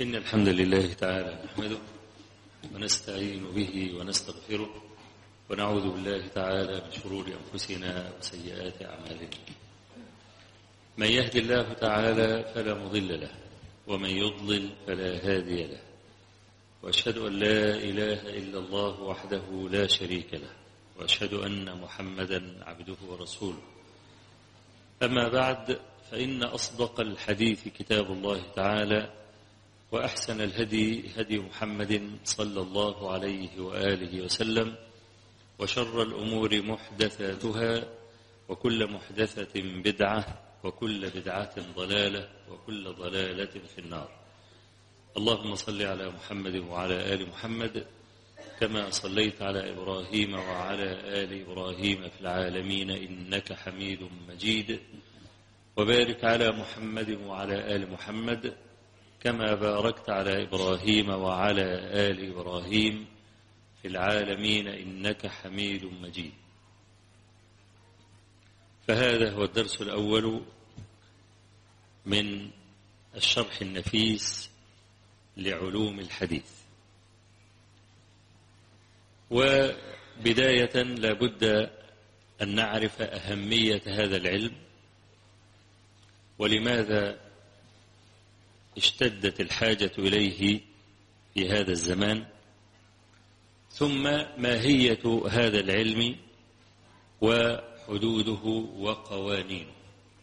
إن الحمد لله تعالى نحمده ونستعين به ونستغفره ونعوذ بالله تعالى من شرور أنفسنا وسيئات أعمالنا من يهد الله تعالى فلا مضل له ومن يضلل فلا هادي له وأشهد أن لا إله إلا الله وحده لا شريك له وأشهد أن محمدا عبده ورسوله أما بعد فإن أصدق الحديث كتاب الله تعالى وأحسن الهدي هدي محمد صلى الله عليه وآله وسلم وشر الأمور محدثاتها وكل محدثة بدعة وكل بدعة ضلالة وكل ضلالة في النار اللهم صل على محمد وعلى آل محمد كما صليت على إبراهيم وعلى آل إبراهيم في العالمين إنك حميد مجيد وبارك على محمد وعلى آل محمد كما باركت على إبراهيم وعلى آل إبراهيم في العالمين إنك حميد مجيد فهذا هو الدرس الأول من الشرح النفيس لعلوم الحديث وبداية لابد أن نعرف أهمية هذا العلم ولماذا اشتدت الحاجة إليه في هذا الزمان ثم ماهية هذا العلم وحدوده وقوانينه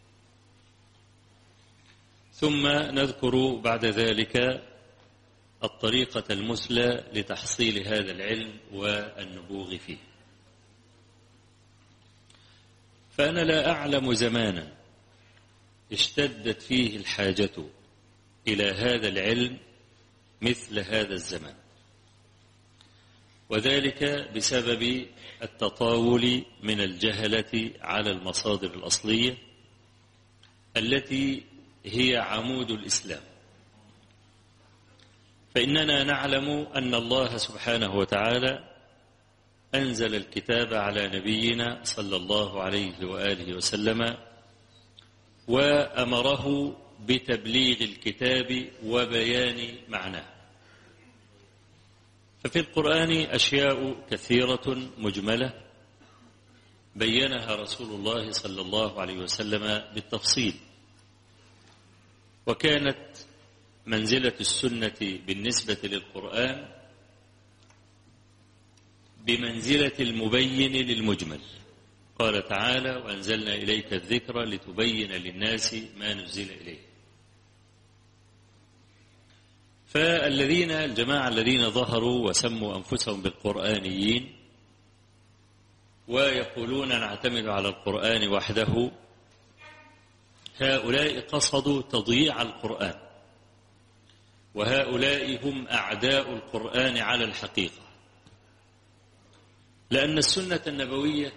ثم نذكر بعد ذلك الطريقة المثلى لتحصيل هذا العلم والنبوغ فيه فأنا لا أعلم زمانا اشتدت فيه الحاجة إلى هذا العلم مثل هذا الزمان وذلك بسبب التطاول من الجهلة على المصادر الأصلية التي هي عمود الإسلام فإننا نعلم أن الله سبحانه وتعالى أنزل الكتاب على نبينا صلى الله عليه وآله وسلم وأمره بتبليغ الكتاب وبيان معناه ففي القرآن أشياء كثيرة مجملة بينها رسول الله صلى الله عليه وسلم بالتفصيل وكانت منزلة السنة بالنسبة للقرآن بمنزلة المبين للمجمل قال تعالى وأنزلنا إليك الذكر لتبين للناس ما نزل إليه فالذين الجماعة الذين ظهروا وسموا أنفسهم بالقرآنيين ويقولون نعتمد على القرآن وحده هؤلاء قصدوا تضييع القرآن وهؤلاء هم أعداء القرآن على الحقيقة لأن السنة النبوية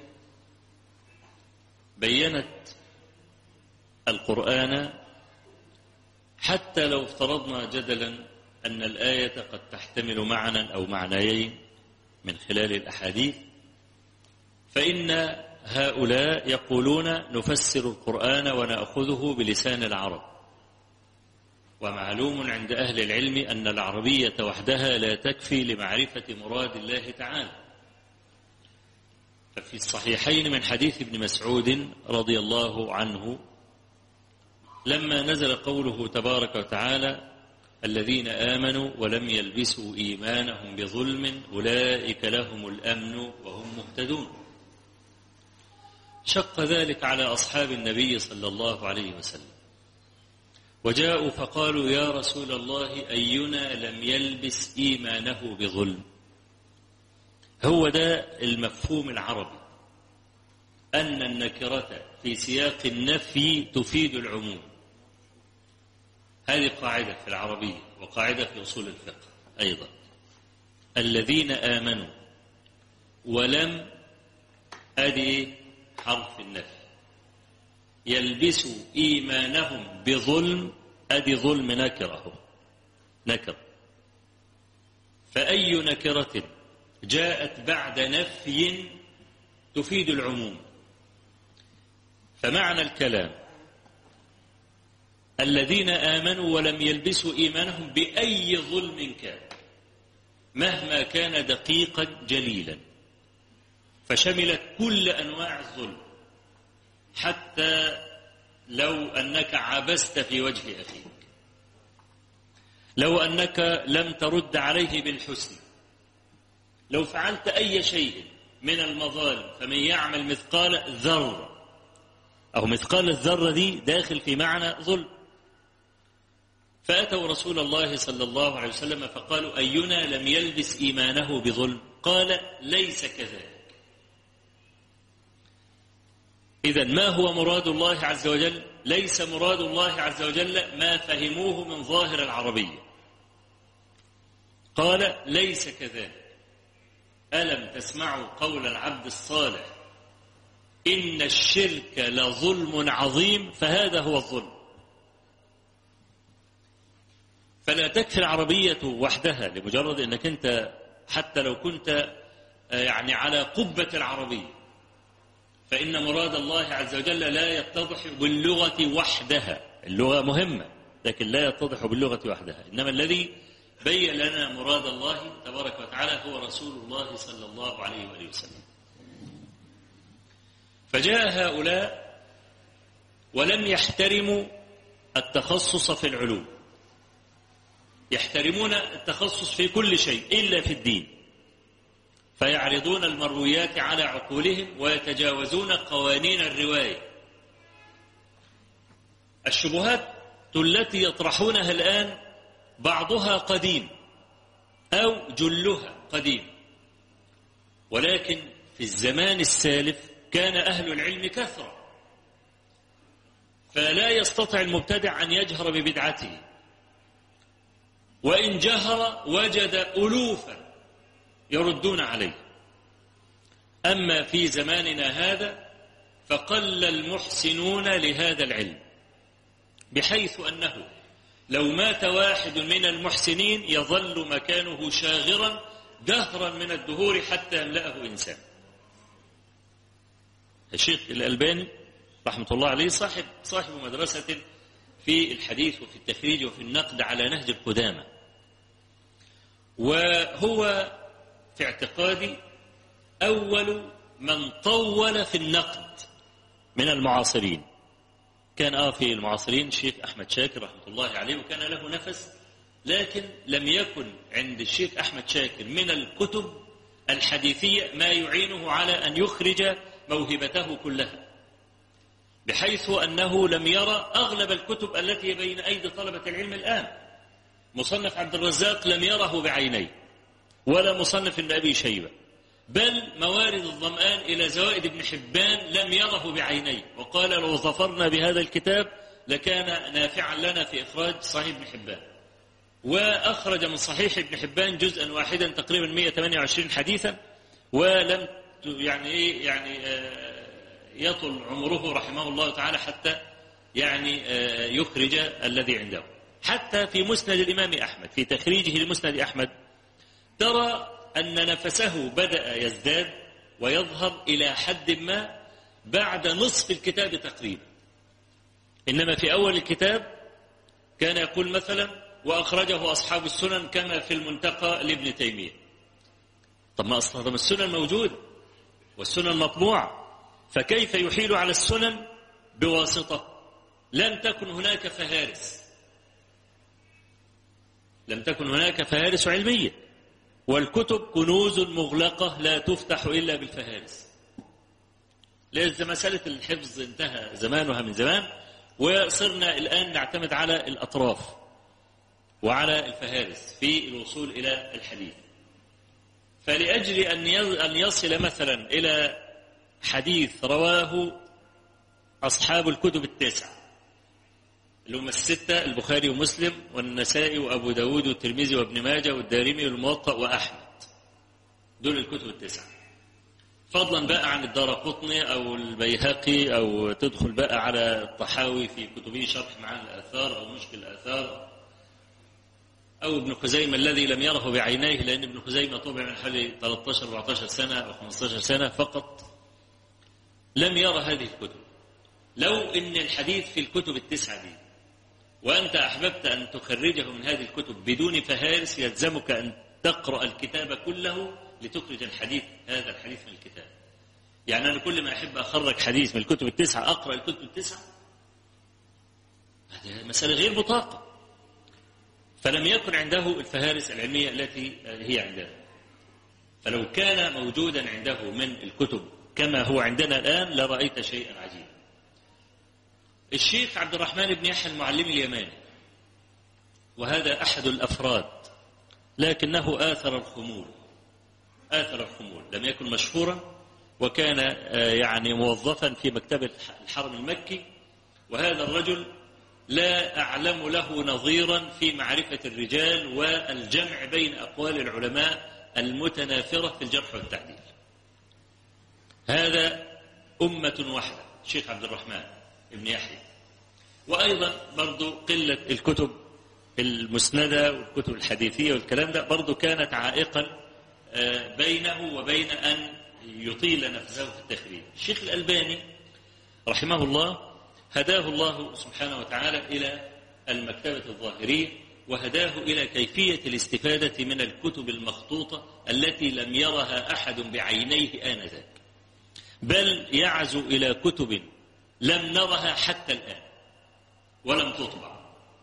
بينت القرآن حتى لو افترضنا جدلا أن الآية قد تحتمل معنى أو معنيين من خلال الأحاديث فإن هؤلاء يقولون نفسر القرآن ونأخذه بلسان العرب ومعلوم عند أهل العلم أن العربية وحدها لا تكفي لمعرفة مراد الله تعالى ففي الصحيحين من حديث ابن مسعود رضي الله عنه لما نزل قوله تبارك وتعالى الذين آمنوا ولم يلبسوا إيمانهم بظلم أولئك لهم الأمن وهم مهتدون شق ذلك على أصحاب النبي صلى الله عليه وسلم وجاءوا فقالوا يا رسول الله أينا لم يلبس إيمانه بظلم هو ده المفهوم العربي أن النكرة في سياق النفي تفيد العموم هذه قاعدة في العربية وقاعدة في أصول الفقه أيضا الذين آمنوا ولم أدي حرف النفي يلبسوا إيمانهم بظلم أدي ظلم نكره نكر فأي نكرة جاءت بعد نفي تفيد العموم فمعنى الكلام الذين آمنوا ولم يلبسوا إيمانهم بأي ظلم كان مهما كان دقيقا جليلا فشملت كل أنواع الظلم حتى لو أنك عبست في وجه أخيك لو أنك لم ترد عليه بالحسن لو فعلت أي شيء من المظالم فمن يعمل مثقال ذرة أو مثقال الذرة دي داخل في معنى ظلم فأتوا رسول الله صلى الله عليه وسلم فقالوا أينا لم يلبس إيمانه بظلم قال ليس كذلك إذا ما هو مراد الله عز وجل ليس مراد الله عز وجل ما فهموه من ظاهر العربية قال ليس كذلك ألم تسمعوا قول العبد الصالح إن الشرك لظلم عظيم فهذا هو الظلم فلا تكفي العربية وحدها لمجرد أنك أنت حتى لو كنت يعني على قبة العربية فإن مراد الله عز وجل لا يتضح باللغة وحدها اللغة مهمة لكن لا يتضح باللغة وحدها إنما الذي بين لنا مراد الله تبارك وتعالى هو رسول الله صلى الله عليه وآله وسلم فجاء هؤلاء ولم يحترموا التخصص في العلوم يحترمون التخصص في كل شيء إلا في الدين فيعرضون المرويات على عقولهم ويتجاوزون قوانين الرواية الشبهات التي يطرحونها الآن بعضها قديم أو جلها قديم ولكن في الزمان السالف كان أهل العلم كثرة فلا يستطيع المبتدع أن يجهر ببدعته وإن جهر وجد ألوفا يردون عليه أما في زماننا هذا فقل المحسنون لهذا العلم بحيث أنه لو مات واحد من المحسنين يظل مكانه شاغرا دهرا من الدهور حتى يملأه إنسان الشيخ الألباني رحمة الله عليه صاحب صاحب مدرسة في الحديث وفي التخريج وفي النقد على نهج القدامى وهو في اعتقادي أول من طول في النقد من المعاصرين كان آه في المعاصرين الشيخ أحمد شاكر رحمة الله عليه وكان له نفس لكن لم يكن عند الشيخ أحمد شاكر من الكتب الحديثية ما يعينه على أن يخرج موهبته كلها بحيث أنه لم يرى أغلب الكتب التي بين أيدي طلبة العلم الآن مصنف عبد الرزاق لم يره بعينيه ولا مصنف ابن أبي شيبة بل موارد الظمآن إلى زوائد ابن حبان لم يره بعينيه وقال لو ظفرنا بهذا الكتاب لكان نافعا لنا في إخراج صحيح ابن حبان وأخرج من صحيح ابن حبان جزءا واحدا تقريبا 128 حديثا ولم يعني إيه يعني يطل عمره رحمه الله تعالى حتى يعني يخرج الذي عنده حتى في مسند الإمام أحمد في تخريجه لمسند أحمد ترى أن نفسه بدأ يزداد ويظهر إلى حد ما بعد نصف الكتاب تقريبا إنما في أول الكتاب كان يقول مثلا وأخرجه أصحاب السنن كما في المنتقى لابن تيمية طب ما أصلا السنن موجودة والسنن مطبوعة فكيف يحيل على السنن بواسطة لم تكن هناك فهارس لم تكن هناك فهارس علمية والكتب كنوز مغلقة لا تفتح إلا بالفهارس لأن مسألة الحفظ انتهى زمانها من زمان وصرنا الآن نعتمد على الأطراف وعلى الفهارس في الوصول إلى الحديث فلأجل أن يصل مثلا إلى حديث رواه أصحاب الكتب التسعة اللي هم الستة البخاري ومسلم والنسائي وأبو داود والترمذي وابن ماجه والدارمي والموطأ وأحمد دول الكتب التسعة فضلا بقى عن الدار قطني أو البيهقي أو تدخل بقى على الطحاوي في كتبه شرح معاني الآثار أو مشكل الآثار أو ابن خزيمة الذي لم يره بعينيه لأن ابن خزيمة طبع من حوالي 13 14 سنة أو 15 سنة فقط لم يرى هذه الكتب لو إن الحديث في الكتب التسعة دي وأنت أحببت أن تخرجه من هذه الكتب بدون فهارس يلزمك أن تقرأ الكتاب كله لتخرج الحديث هذا الحديث من الكتاب يعني أنا كل ما أحب أخرج حديث من الكتب التسعة أقرأ الكتب التسعة هذه مسألة غير مطاقة فلم يكن عنده الفهارس العلمية التي هي عندنا فلو كان موجودا عنده من الكتب كما هو عندنا الآن لرأيت شيئا عجيبا الشيخ عبد الرحمن بن يحيى المعلم اليماني وهذا أحد الأفراد لكنه آثر الخمول آثر الخمول لم يكن مشهورا وكان يعني موظفا في مكتبة الحرم المكي وهذا الرجل لا أعلم له نظيرا في معرفة الرجال والجمع بين أقوال العلماء المتنافرة في الجرح والتعديل هذا أمة واحدة الشيخ عبد الرحمن ابن يحيى وأيضا برضو قلة الكتب المسندة والكتب الحديثية والكلام ده برضو كانت عائقا بينه وبين أن يطيل نفسه في التخريج الشيخ الألباني رحمه الله هداه الله سبحانه وتعالى إلى المكتبة الظاهرية وهداه إلى كيفية الاستفادة من الكتب المخطوطة التي لم يرها أحد بعينيه آنذاك بل يعزو إلى كتب لم نرها حتى الآن ولم تطبع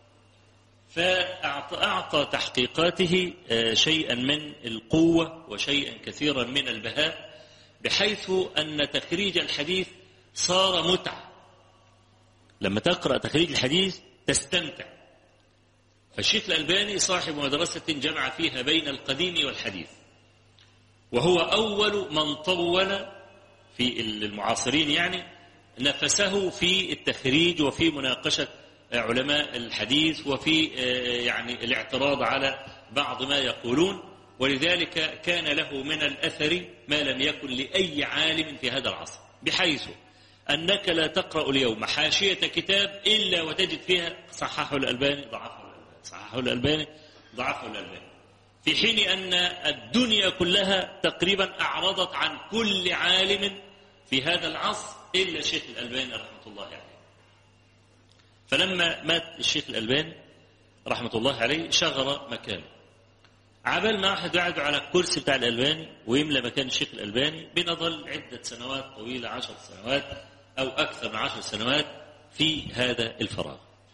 فأعطى تحقيقاته شيئا من القوة وشيئا كثيرا من البهاء بحيث أن تخريج الحديث صار متعة لما تقرأ تخريج الحديث تستمتع فالشيخ الألباني صاحب مدرسة جمع فيها بين القديم والحديث وهو أول من طول في المعاصرين يعني نفسه في التخريج وفي مناقشة علماء الحديث وفي يعني الاعتراض على بعض ما يقولون ولذلك كان له من الأثر ما لم يكن لأي عالم في هذا العصر بحيث أنك لا تقرأ اليوم حاشية كتاب إلا وتجد فيها صححه الألباني ضعفه الألباني صححه الألباني ضعفه الألباني في حين أن الدنيا كلها تقريبا أعرضت عن كل عالم في هذا العصر إلا الشيخ الألباني رحمة الله عليه فلما مات الشيخ الألباني رحمة الله عليه شغر مكانه عبال ما واحد يقعد على الكرسي بتاع الألباني ويملى مكان الشيخ الألباني بنظل عدة سنوات طويلة عشر سنوات أو أكثر من عشر سنوات في هذا الفراغ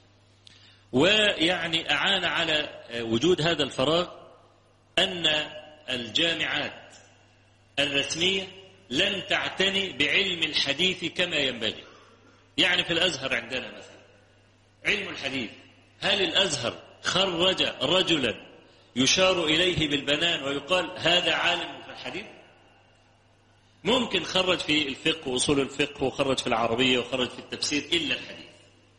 ويعني أعان على وجود هذا الفراغ أن الجامعات الرسمية لن تعتني بعلم الحديث كما ينبغي يعني في الأزهر عندنا مثلا علم الحديث هل الأزهر خرج رجلا يشار إليه بالبنان ويقال هذا عالم في الحديث ممكن خرج في الفقه وأصول الفقه وخرج في العربية وخرج في التفسير إلا الحديث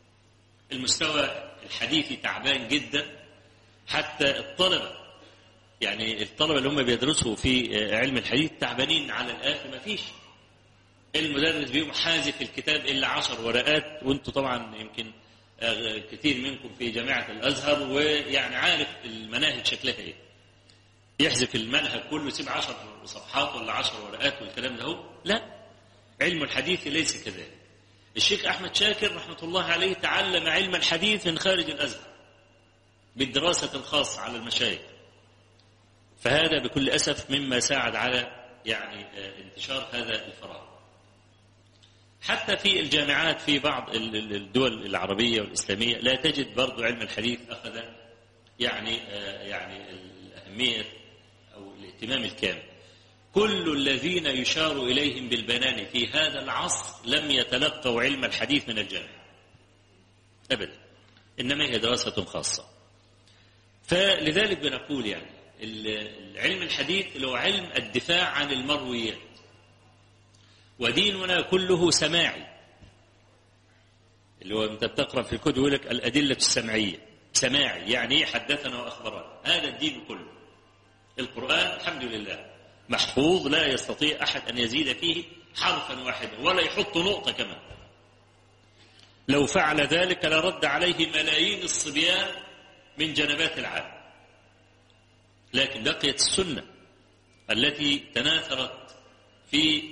المستوى الحديثي تعبان جدا حتى الطلبة يعني الطلبة اللي هم بيدرسوا في علم الحديث تعبانين على الآخر ما فيش المدرس بيقوم حازف الكتاب إلا عشر ورقات وانتوا طبعا يمكن كثير منكم في جامعة الأزهر ويعني عارف المناهج شكلها ايه يحذف المنهج كله يسيب عشر صفحات ولا عشر ورقات والكلام ده هو لا علم الحديث ليس كذلك الشيخ أحمد شاكر رحمة الله عليه تعلم علم الحديث من خارج الأزهر بالدراسة الخاصة على المشايخ فهذا بكل أسف مما ساعد على يعني انتشار هذا الفراغ حتى في الجامعات في بعض الدول العربية والإسلامية لا تجد برضو علم الحديث أخذ يعني يعني الأهمية أو الاهتمام الكامل كل الذين يشار إليهم بالبنان في هذا العصر لم يتلقوا علم الحديث من الجامعة أبدا إنما هي دراسة خاصة فلذلك بنقول يعني العلم الحديث اللي هو علم الدفاع عن المرويات وديننا كله سماعي اللي هو انت بتقرا في الكتب يقول لك الادله السمعيه سماعي يعني ايه حدثنا واخبرنا هذا الدين كله القران الحمد لله محفوظ لا يستطيع احد ان يزيد فيه حرفا واحدا ولا يحط نقطه كمان لو فعل ذلك لرد عليه ملايين الصبيان من جنبات العالم لكن بقيت السنه التي تناثرت في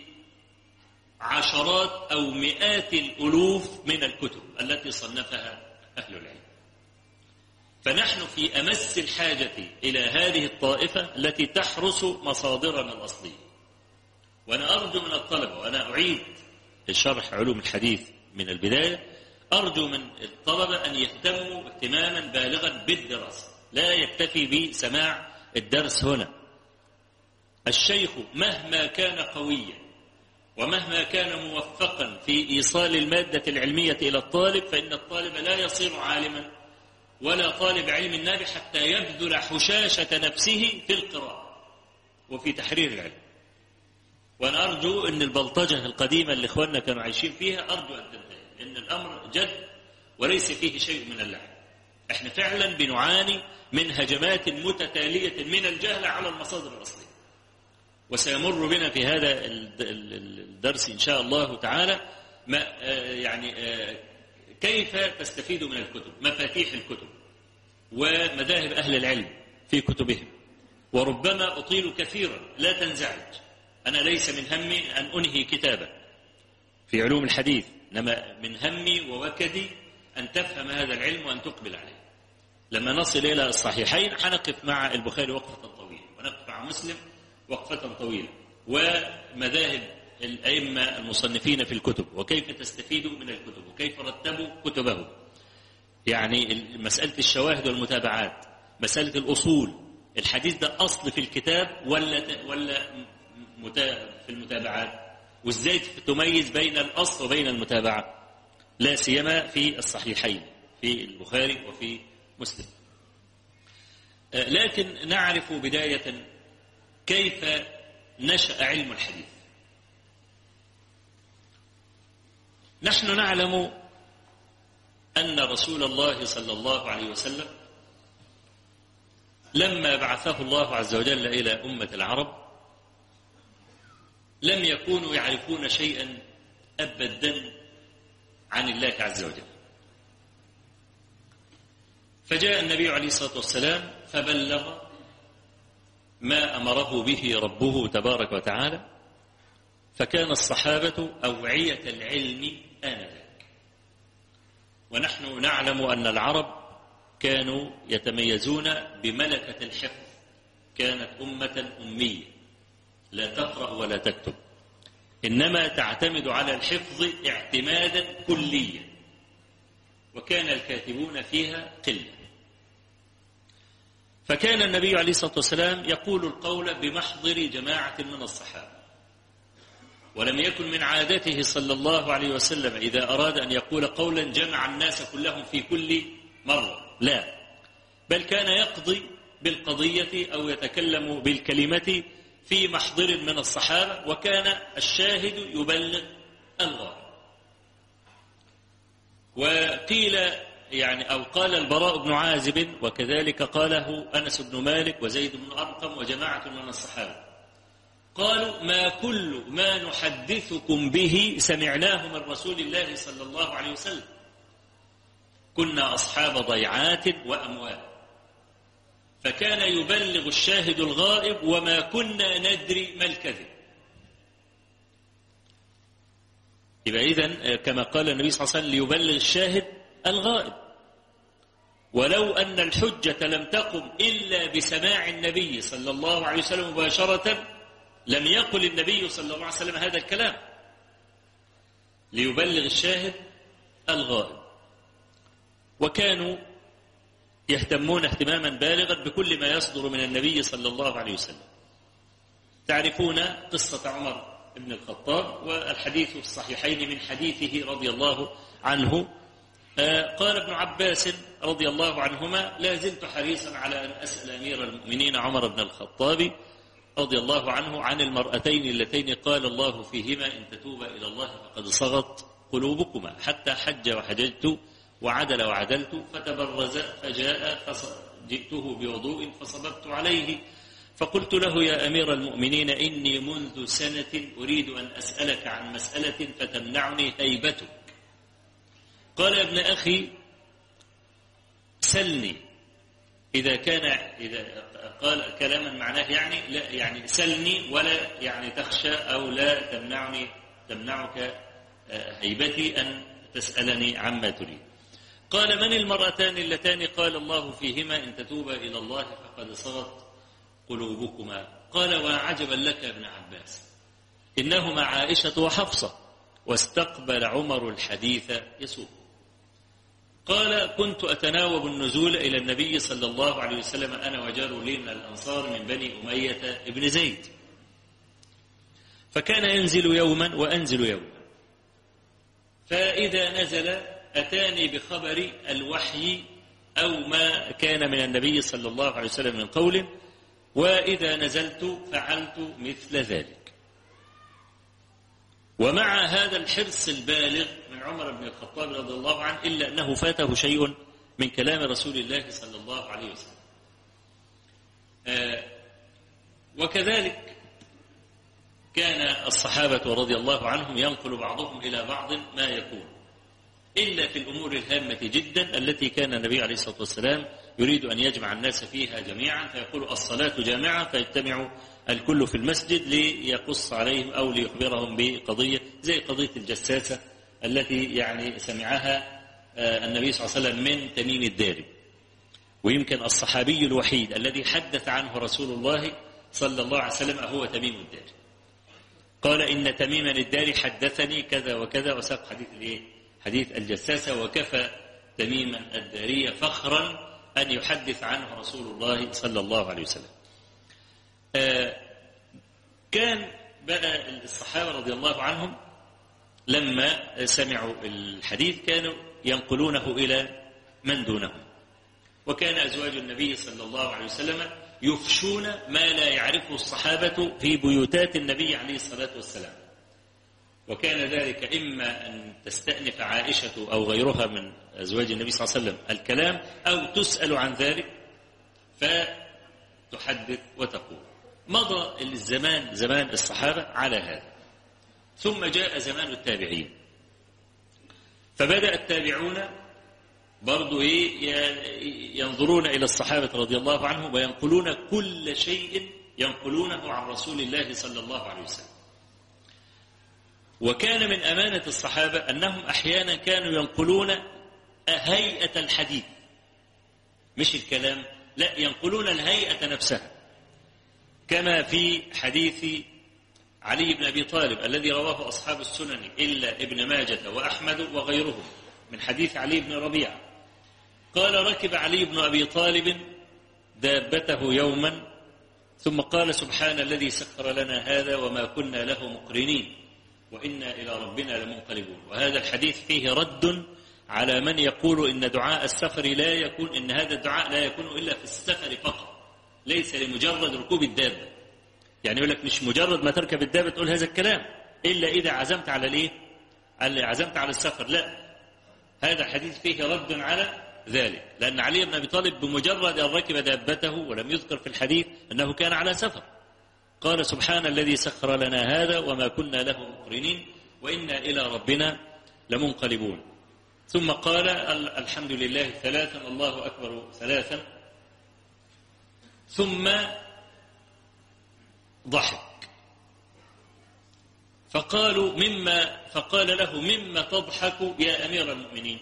عشرات أو مئات الألوف من الكتب التي صنفها أهل العلم فنحن في أمس الحاجة إلى هذه الطائفة التي تحرس مصادرنا الأصلية وأنا أرجو من الطلبة وأنا أعيد شرح علوم الحديث من البداية أرجو من الطلبة أن يهتموا اهتماما بالغا بالدراسة لا يكتفي بسماع الدرس هنا الشيخ مهما كان قويا ومهما كان موفقا في إيصال المادة العلمية إلى الطالب فإن الطالب لا يصير عالما ولا طالب علم نافع حتى يبذل حشاشة نفسه في القراءة وفي تحرير العلم وأنا أرجو أن البلطجة القديمة اللي إخواننا كانوا عايشين فيها أرجو أن تنتهي لأن الأمر جد وليس فيه شيء من اللعب احنا فعلا بنعاني من هجمات متتالية من الجهل على المصادر الأصلية وسيمر بنا في هذا الدرس إن شاء الله تعالى ما يعني كيف تستفيد من الكتب مفاتيح الكتب ومذاهب أهل العلم في كتبهم وربما أطيل كثيرا لا تنزعج أنا ليس من همي أن أنهي كتابا في علوم الحديث إنما من همي ووكدي أن تفهم هذا العلم وأن تقبل عليه لما نصل إلى الصحيحين حنقف مع البخاري وقفة طويلة ونقف مع مسلم وقفة طويلة ومذاهب الأئمة المصنفين في الكتب وكيف تستفيدوا من الكتب وكيف رتبوا كتبهم يعني مسألة الشواهد والمتابعات مسألة الأصول الحديث ده أصل في الكتاب ولا ولا في المتابعات وازاي تميز بين الأصل وبين المتابعة لا سيما في الصحيحين في البخاري وفي مسلم لكن نعرف بداية كيف نشأ علم الحديث نحن نعلم أن رسول الله صلى الله عليه وسلم لما بعثه الله عز وجل إلى أمة العرب لم يكونوا يعرفون شيئا أبدا عن الله عز وجل فجاء النبي عليه الصلاة والسلام فبلغ ما أمره به ربه تبارك وتعالى فكان الصحابة أوعية العلم آنذاك ونحن نعلم أن العرب كانوا يتميزون بملكة الحفظ كانت أمة أمية لا تقرأ ولا تكتب إنما تعتمد على الحفظ اعتمادا كليا وكان الكاتبون فيها قلة فكان النبي عليه الصلاة والسلام يقول القول بمحضر جماعة من الصحابة ولم يكن من عادته صلى الله عليه وسلم إذا أراد أن يقول قولا جمع الناس كلهم في كل مرة لا بل كان يقضي بالقضية أو يتكلم بالكلمة في محضر من الصحابة وكان الشاهد يبلغ الغائب وقيل يعني أو قال البراء بن عازب وكذلك قاله أنس بن مالك وزيد بن أرقم وجماعة من الصحابة قالوا ما كل ما نحدثكم به سمعناه من رسول الله صلى الله عليه وسلم كنا أصحاب ضيعات وأموال فكان يبلغ الشاهد الغائب وما كنا ندري ما الكذب يبقى إذن كما قال النبي صلى الله عليه وسلم ليبلغ الشاهد الغائب ولو أن الحجة لم تقم إلا بسماع النبي صلى الله عليه وسلم مباشرة لم يقل النبي صلى الله عليه وسلم هذا الكلام ليبلغ الشاهد الغائب وكانوا يهتمون اهتماما بالغا بكل ما يصدر من النبي صلى الله عليه وسلم تعرفون قصة عمر بن الخطاب والحديث في الصحيحين من حديثه رضي الله عنه قال ابن عباس رضي الله عنهما لا زلت حريصا على أن أسأل أمير المؤمنين عمر بن الخطاب رضي الله عنه عن المرأتين اللتين قال الله فيهما إن تتوبا إلى الله فقد صغت قلوبكما حتى حج وحججت وعدل وعدلت فتبرز فجاء جئته بوضوء فصببت عليه فقلت له يا أمير المؤمنين إني منذ سنة أريد أن أسألك عن مسألة فتمنعني هيبتك قال يا ابن أخي سلني إذا كان إذا قال كلاما معناه يعني لا يعني سلني ولا يعني تخشى أو لا تمنعني تمنعك هيبتي أن تسألني عما تريد قال من المرأتان اللتان قال الله فيهما إن تتوبا إلى الله فقد صغت قلوبكما قال وعجبا لك يا ابن عباس إنهما عائشة وحفصة واستقبل عمر الحديث يسوق قال كنت أتناوب النزول إلى النبي صلى الله عليه وسلم أنا وجار لي من الأنصار من بني أمية ابن زيد فكان ينزل يوما وأنزل يوما فإذا نزل أتاني بخبر الوحي أو ما كان من النبي صلى الله عليه وسلم من قول وإذا نزلت فعلت مثل ذلك ومع هذا الحرص البالغ من عمر بن الخطاب رضي الله عنه إلا أنه فاته شيء من كلام رسول الله صلى الله عليه وسلم آه وكذلك كان الصحابة رضي الله عنهم ينقل بعضهم إلى بعض ما يكون إلا في الأمور الهامة جدا التي كان النبي عليه الصلاة والسلام يريد أن يجمع الناس فيها جميعا فيقول الصلاة جامعة فيجتمع الكل في المسجد ليقص عليهم أو ليخبرهم بقضية زي قضية الجساسة التي يعني سمعها النبي صلى الله عليه وسلم من تميم الداري ويمكن الصحابي الوحيد الذي حدث عنه رسول الله صلى الله عليه وسلم هو تميم الداري قال إن تميما الداري حدثني كذا وكذا وساق حديث الايه حديث الجساسة وكفى تميما الداري فخرا أن يحدث عنه رسول الله صلى الله عليه وسلم آه كان بقى الصحابة رضي الله عنهم لما سمعوا الحديث كانوا ينقلونه إلى من دونهم وكان أزواج النبي صلى الله عليه وسلم يفشون ما لا يعرفه الصحابة في بيوتات النبي عليه الصلاة والسلام وكان ذلك إما أن تستأنف عائشة أو غيرها من أزواج النبي صلى الله عليه وسلم الكلام أو تسأل عن ذلك فتحدث وتقول مضى الزمان زمان الصحابة على هذا ثم جاء زمان التابعين فبدأ التابعون برضو إيه ينظرون إلى الصحابة رضي الله عنهم وينقلون كل شيء ينقلونه عن رسول الله صلى الله عليه وسلم وكان من أمانة الصحابة أنهم أحيانا كانوا ينقلون هيئة الحديث مش الكلام لا ينقلون الهيئة نفسها كما في حديث علي بن أبي طالب الذي رواه أصحاب السنن إلا ابن ماجة وأحمد وغيرهم من حديث علي بن ربيعة قال ركب علي بن أبي طالب دابته يوما ثم قال سبحان الذي سخر لنا هذا وما كنا له مقرنين وإنا إلى ربنا لمنقلبون وهذا الحديث فيه رد على من يقول إن دعاء السفر لا يكون إن هذا الدعاء لا يكون إلا في السفر فقط ليس لمجرد ركوب الدابة يعني يقول لك مش مجرد ما تركب الدابة تقول هذا الكلام إلا إذا عزمت على الإيه عزمت على السفر لا هذا الحديث فيه رد على ذلك لأن علي بن أبي طالب بمجرد أن ركب دابته ولم يذكر في الحديث أنه كان على سفر قال سبحان الذي سخر لنا هذا وما كنا له مقرنين وإنا إلى ربنا لمنقلبون ثم قال الحمد لله ثلاثا الله أكبر ثلاثا ثم ضحك فقالوا مما فقال له مما تضحك يا أمير المؤمنين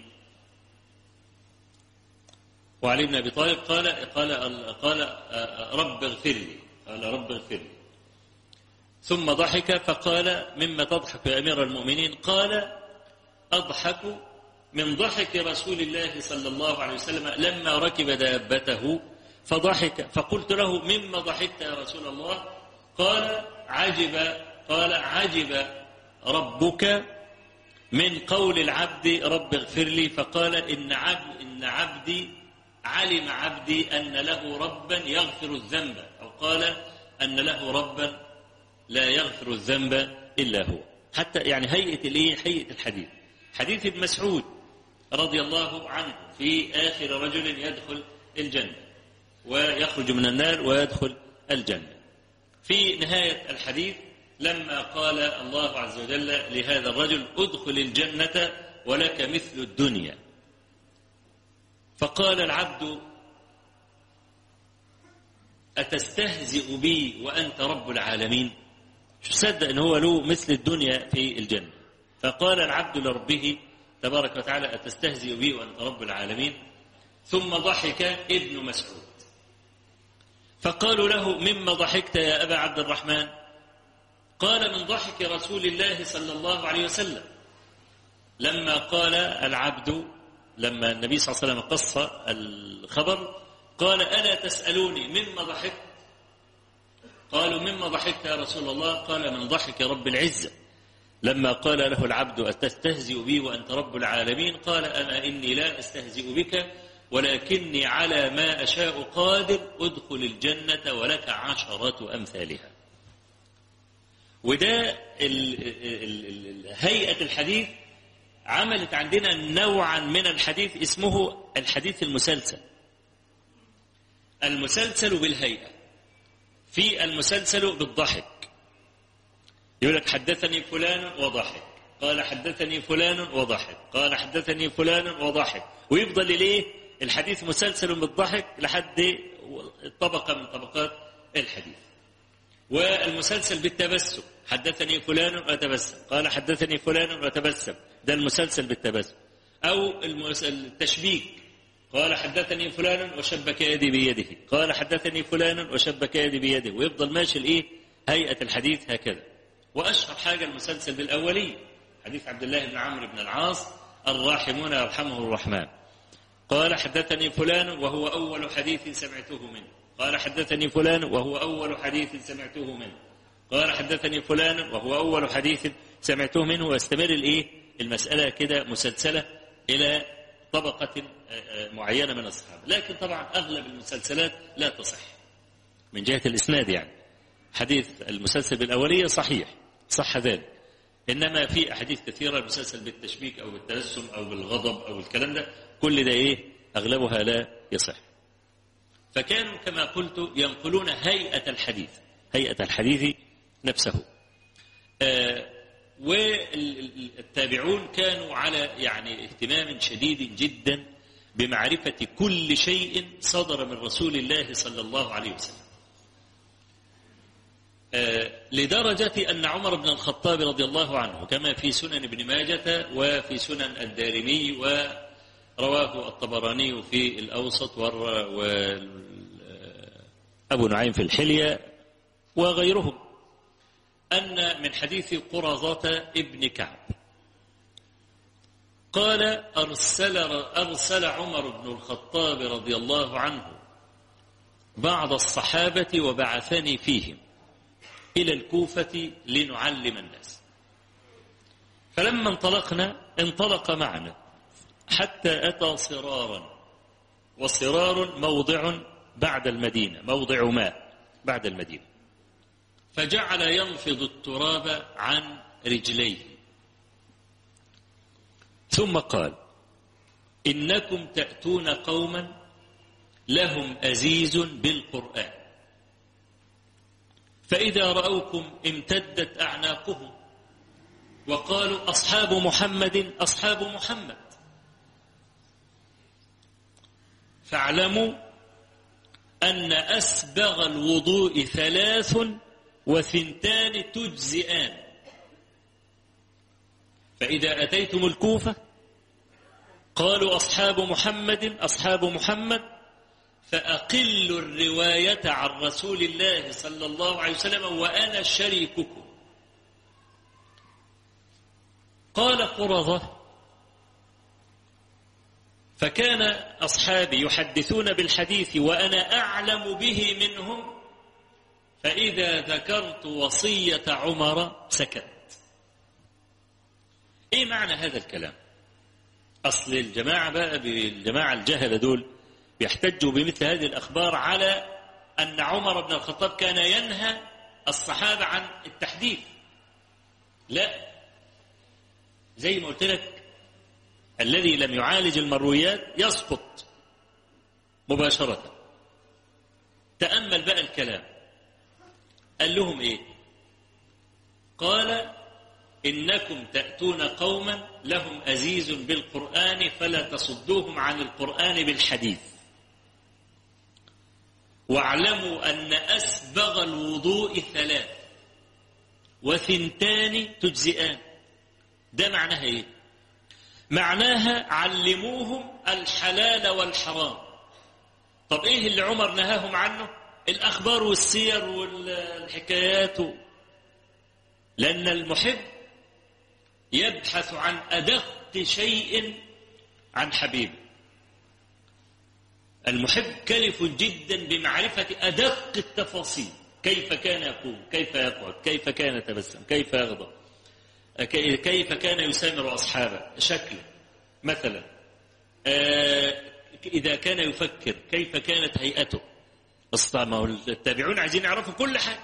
وعلي بن أبي طالب قال قال قال رب اغفر لي قال رب اغفر لي ثم ضحك فقال مما تضحك يا أمير المؤمنين قال أضحك من ضحك رسول الله صلى الله عليه وسلم لما ركب دابته فضحك فقلت له مما ضحكت يا رسول الله قال عجب قال عجب ربك من قول العبد رب اغفر لي فقال إن عبد إن عبدي علم عبدي أن له ربا يغفر الذنب أو قال أن له ربا لا يغفر الذنب إلا هو حتى يعني هيئة الايه هيئة الحديث حديث ابن مسعود رضي الله عنه في آخر رجل يدخل الجنة ويخرج من النار ويدخل الجنة في نهاية الحديث لما قال الله عز وجل لهذا الرجل ادخل الجنة ولك مثل الدنيا فقال العبد أتستهزئ بي وأنت رب العالمين مش صدق ان هو له مثل الدنيا في الجنة فقال العبد لربه تبارك وتعالى أتستهزئ بي وأنت رب العالمين ثم ضحك ابن مسعود فقالوا له مما ضحكت يا أبا عبد الرحمن قال من ضحك رسول الله صلى الله عليه وسلم لما قال العبد لما النبي صلى الله عليه وسلم قص الخبر قال ألا تسألوني مما ضحكت قالوا مما ضحكت يا رسول الله قال من ضحك رب العزة لما قال له العبد أتستهزئ بي وأنت رب العالمين قال أما إني لا أستهزئ بك ولكني على ما أشاء قادر أدخل الجنة ولك عشرة أمثالها وده ال ال ال هيئة الحديث عملت عندنا نوعا من الحديث اسمه الحديث المسلسل المسلسل بالهيئة في المسلسل بالضحك يقول لك حدثني فلان وضحك قال حدثني فلان وضحك قال حدثني فلان وضحك ويفضل ليه الحديث مسلسل بالضحك لحد طبقة من طبقات الحديث والمسلسل بالتبسم حدثني فلان وتبسم قال حدثني فلان وتبسم ده المسلسل بالتبسم أو التشبيك قال حدثني فلان وشبك يدي بيده قال حدثني فلان وشبك يدي بيده ويفضل ماشي الايه هيئة الحديث هكذا وأشهر حاجة المسلسل بالأولي حديث عبد الله بن عمرو بن العاص الراحمون يرحمه الرحمن قال حدثني فلان وهو أول حديث سمعته منه قال حدثني فلان وهو أول حديث سمعته منه قال حدثني فلان وهو أول حديث سمعته منه واستمر الإيه المسألة كده مسلسلة إلى طبقة معينة من الصحابة لكن طبعا أغلب المسلسلات لا تصح من جهة الإسناد يعني حديث المسلسل بالأولية صحيح صح ذلك إنما في أحاديث كثيرة المسلسل بالتشبيك أو بالتبسم أو بالغضب أو الكلام ده كل ده إيه أغلبها لا يصح فكانوا كما قلت ينقلون هيئة الحديث هيئة الحديث نفسه آه والتابعون كانوا على يعني اهتمام شديد جدا بمعرفة كل شيء صدر من رسول الله صلى الله عليه وسلم لدرجة أن عمر بن الخطاب رضي الله عنه كما في سنن ابن ماجة وفي سنن الدارمي ورواه الطبراني في الأوسط وأبو نعيم في الحلية وغيرهم أن من حديث قرظة ابن كعب قال أرسل, أرسل عمر بن الخطاب رضي الله عنه بعض الصحابة وبعثني فيهم إلى الكوفة لنعلم الناس فلما انطلقنا انطلق معنا حتى أتى صرارا وصرار موضع بعد المدينة موضع ماء بعد المدينة فجعل ينفض التراب عن رجليه ثم قال إنكم تأتون قوما لهم أزيز بالقرآن فإذا رأوكم امتدت أعناقهم وقالوا أصحاب محمد أصحاب محمد فاعلموا أن أسبغ الوضوء ثلاث وثنتان تجزئان فإذا أتيتم الكوفة قالوا أصحاب محمد أصحاب محمد فأقلوا الرواية عن رسول الله صلى الله عليه وسلم وأنا شريككم قال قرظة فكان أصحابي يحدثون بالحديث وأنا أعلم به منهم فإذا ذكرت وصية عمر سكت إيه معنى هذا الكلام أصل الجماعة بقى بالجماعة الجهلة دول يحتجوا بمثل هذه الأخبار على أن عمر بن الخطاب كان ينهى الصحابة عن التحديث لا زي ما قلت لك الذي لم يعالج المرويات يسقط مباشرة تأمل بقى الكلام قال لهم ايه قال إنكم تأتون قوما لهم أزيز بالقرآن فلا تصدوهم عن القرآن بالحديث واعلموا أن أسبغ الوضوء ثلاث وثنتان تجزئان ده معناها ايه معناها علموهم الحلال والحرام طب ايه اللي عمر نهاهم عنه الاخبار والسير والحكايات لان المحب يبحث عن ادق شيء عن حبيبه المحب كلف جدا بمعرفه ادق التفاصيل كيف كان يقوم كيف يقعد كيف كان يتبسم كيف يغضب كيف كان يسامر أصحابه شكله مثلا إذا كان يفكر كيف كانت هيئته التابعون عايزين يعرفوا كل حاجة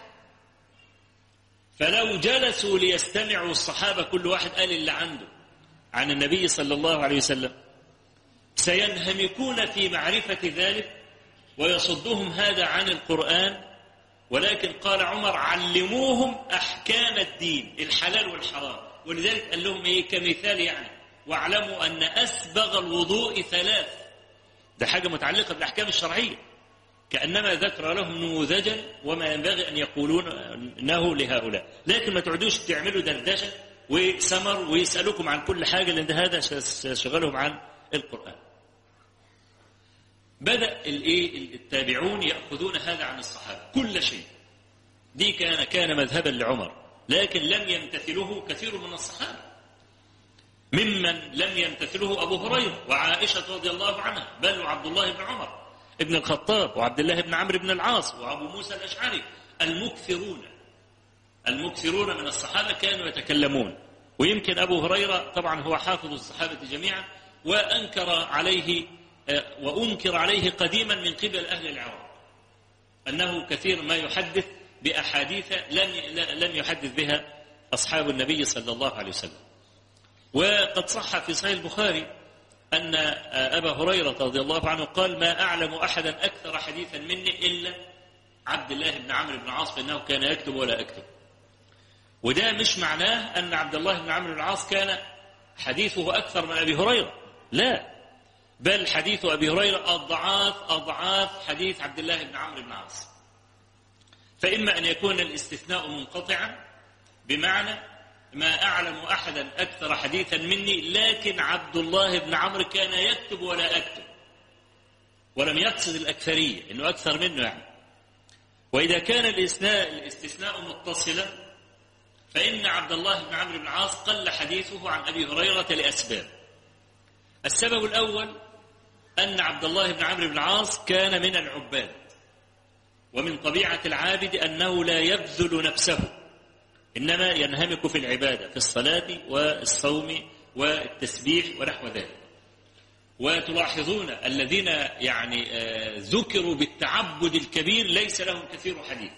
فلو جلسوا ليستمعوا الصحابة كل واحد قال اللي عنده عن النبي صلى الله عليه وسلم سينهمكون في معرفة ذلك ويصدهم هذا عن القرآن ولكن قال عمر علموهم أحكام الدين الحلال والحرام ولذلك قال لهم إيه كمثال يعني واعلموا أن أسبغ الوضوء ثلاث ده حاجة متعلقة بالأحكام الشرعية كأنما ذكر لهم نموذجا وما ينبغي أن يقولون إنه لهؤلاء لكن ما تعودوش تعملوا دردشة وسمر ويسألوكم عن كل حاجة لأن هذا شغلهم عن القرآن بدأ الايه التابعون يأخذون هذا عن الصحابة كل شيء دي كان كان مذهبا لعمر لكن لم يمتثله كثير من الصحابة ممن لم يمتثله أبو هريرة وعائشة رضي الله عنها بل وعبد الله بن عمر ابن الخطاب وعبد الله بن عمرو بن العاص وأبو موسى الأشعري المكثرون المكثرون من الصحابة كانوا يتكلمون ويمكن أبو هريرة طبعا هو حافظ الصحابة جميعا وأنكر عليه وأنكر عليه قديما من قبل أهل العراق أنه كثير ما يحدث بأحاديث لم لم يحدث بها أصحاب النبي صلى الله عليه وسلم وقد صح في صحيح البخاري أن أبا هريرة رضي الله عنه قال ما أعلم أحدا أكثر حديثا مني إلا عبد الله بن عمرو بن العاص فإنه كان يكتب ولا أكتب وده مش معناه أن عبد الله بن عمرو بن العاص كان حديثه أكثر من أبي هريرة لا بل حديث أبي هريرة أضعاف أضعاف حديث عبد الله بن عمرو بن العاص فإما أن يكون الاستثناء منقطعا بمعنى ما أعلم أحدا أكثر حديثا مني لكن عبد الله بن عمرو كان يكتب ولا أكتب ولم يقصد الأكثرية إنه أكثر منه يعني وإذا كان الاستثناء, الاستثناء متصلا فإن عبد الله بن عمرو بن العاص قل حديثه عن أبي هريرة لأسباب السبب الأول أن عبد الله بن عمرو بن العاص كان من العباد ومن طبيعة العابد أنه لا يبذل نفسه إنما ينهمك في العبادة في الصلاة والصوم والتسبيح ونحو ذلك وتلاحظون الذين يعني ذكروا بالتعبد الكبير ليس لهم كثير حديث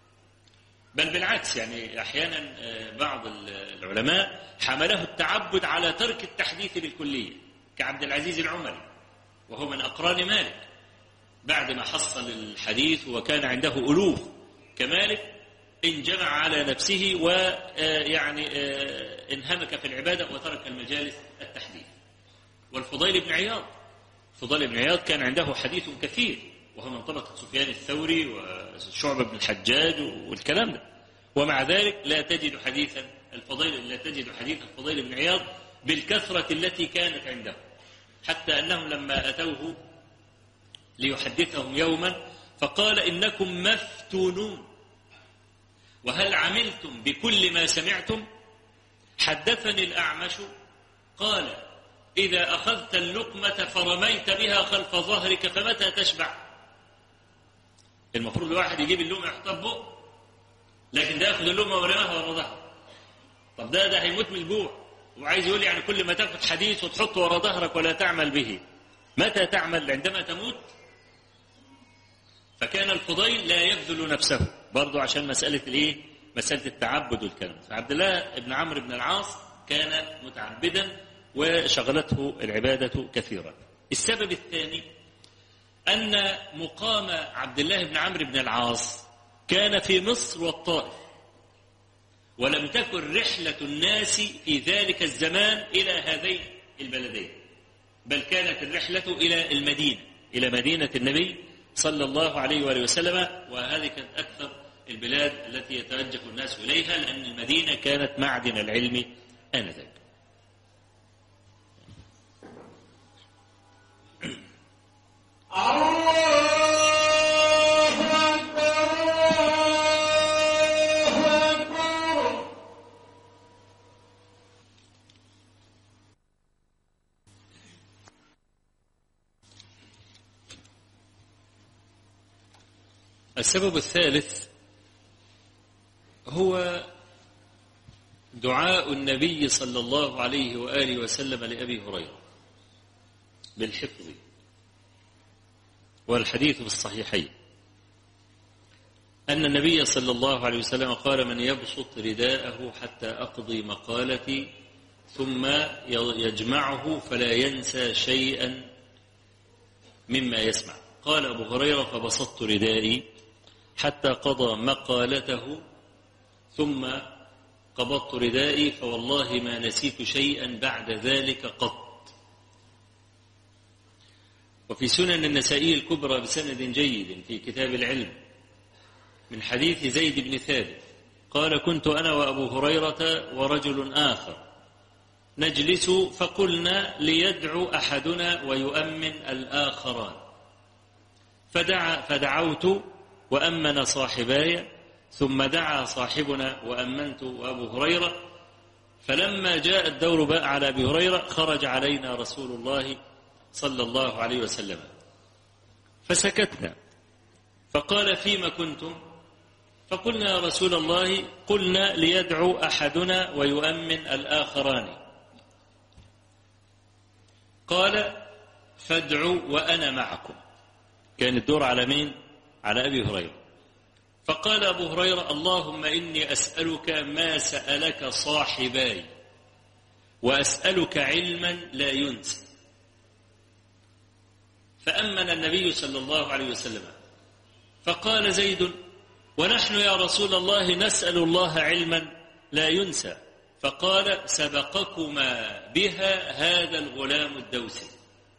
بل بالعكس يعني أحيانا بعض العلماء حمله التعبد على ترك التحديث بالكلية كعبد العزيز العمري وهو من أقران مالك بعد ما حصل الحديث وكان عنده ألوف كمالك انجمع على نفسه ويعني انهمك في العبادة وترك المجالس التحديث والفضيل بن عياض فضيل بن عياض كان عنده حديث كثير وهو من طبقة سفيان الثوري وشعبة بن الحجاج والكلام ده ومع ذلك لا تجد حديثا الفضيل لا تجد حديث الفضيل بن عياض بالكثرة التي كانت عنده حتى أنهم لما أتوه ليحدثهم يوما فقال إنكم مفتونون وهل عملتم بكل ما سمعتم حدثني الأعمش قال إذا أخذت اللقمة فرميت بها خلف ظهرك فمتى تشبع المفروض الواحد يجيب اللقمة يحطها بقه لكن ده ياخد اللقمة ورماها ورا ظهره طب ده ده هيموت من الجوع وعايز يقول يعني كل ما تاخد حديث وتحطه ورا ظهرك ولا تعمل به متى تعمل عندما تموت فكان الفضيل لا يبذل نفسه برضه عشان مسألة الايه مسألة التعبد والكلام فعبد الله بن عمرو بن العاص كان متعبدا وشغلته العبادة كثيرا السبب الثاني أن مقام عبد الله بن عمرو بن العاص كان في مصر والطائف ولم تكن رحلة الناس في ذلك الزمان إلى هذين البلدين بل كانت الرحلة إلى المدينة إلى مدينة النبي صلى الله عليه وآله وسلم وهذه كانت أكثر البلاد التي يتوجه الناس إليها لأن المدينة كانت معدن العلم آنذاك السبب الثالث هو دعاء النبي صلى الله عليه وآله وسلم لأبي هريرة بالحفظ والحديث في الصحيحين أن النبي صلى الله عليه وسلم قال من يبسط رداءه حتى أقضي مقالتي ثم يجمعه فلا ينسى شيئا مما يسمع قال أبو هريرة فبسطت ردائي حتى قضى مقالته ثم قبضت ردائي فوالله ما نسيت شيئا بعد ذلك قط وفي سنن النسائي الكبرى بسند جيد في كتاب العلم من حديث زيد بن ثابت قال كنت أنا وأبو هريرة ورجل آخر نجلس فقلنا ليدعو أحدنا ويؤمن الآخران فدعا فدعوت وأمن صاحباي ثم دعا صاحبنا وأمنت وأبو هريرة فلما جاء الدور بقى على أبي هريرة خرج علينا رسول الله صلى الله عليه وسلم فسكتنا فقال فيما كنتم فقلنا يا رسول الله قلنا ليدعو أحدنا ويؤمن الآخران قال فادعوا وأنا معكم كان الدور على مين على أبي هريرة فقال أبو هريرة اللهم إني أسألك ما سألك صاحباي وأسألك علما لا ينسى فأمن النبي صلى الله عليه وسلم فقال زيد ونحن يا رسول الله نسأل الله علما لا ينسى فقال سبقكما بها هذا الغلام الدوسي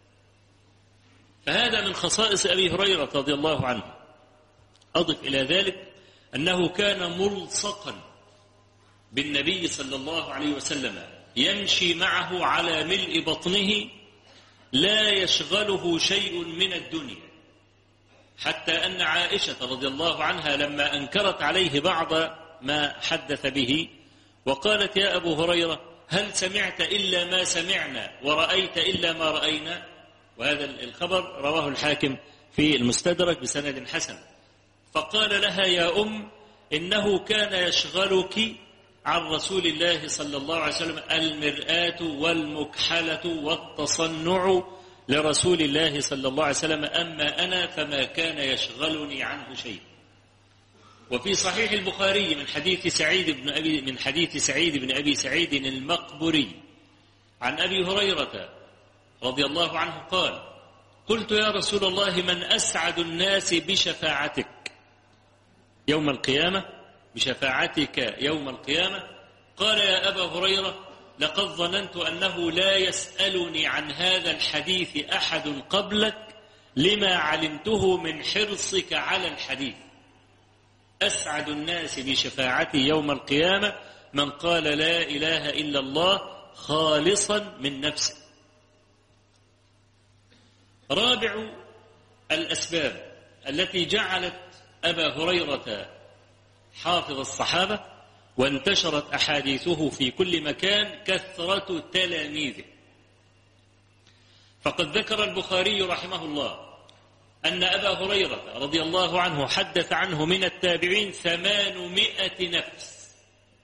فهذا من خصائص أبي هريرة رضي الله عنه أضف إلى ذلك أنه كان ملصقا بالنبي صلى الله عليه وسلم يمشي معه على ملء بطنه لا يشغله شيء من الدنيا حتى أن عائشة رضي الله عنها لما أنكرت عليه بعض ما حدث به وقالت يا أبو هريرة هل سمعت إلا ما سمعنا ورأيت إلا ما رأينا وهذا الخبر رواه الحاكم في المستدرك بسند حسن فقال لها يا أم إنه كان يشغلك عن رسول الله صلى الله عليه وسلم المرآة والمكحلة والتصنع لرسول الله صلى الله عليه وسلم أما أنا فما كان يشغلني عنه شيء وفي صحيح البخاري من حديث سعيد بن أبي من حديث سعيد بن أبي سعيد المقبري عن أبي هريرة رضي الله عنه قال قلت يا رسول الله من أسعد الناس بشفاعتك يوم القيامة بشفاعتك يوم القيامة قال يا أبا هريرة لقد ظننت أنه لا يسألني عن هذا الحديث أحد قبلك لما علمته من حرصك على الحديث أسعد الناس بشفاعتي يوم القيامة من قال لا إله إلا الله خالصا من نفسه رابع الأسباب التي جعلت أبا هريرة حافظ الصحابة وانتشرت أحاديثه في كل مكان كثرة تلاميذه فقد ذكر البخاري رحمه الله أن أبا هريرة رضي الله عنه حدث عنه من التابعين ثمانمائة نفس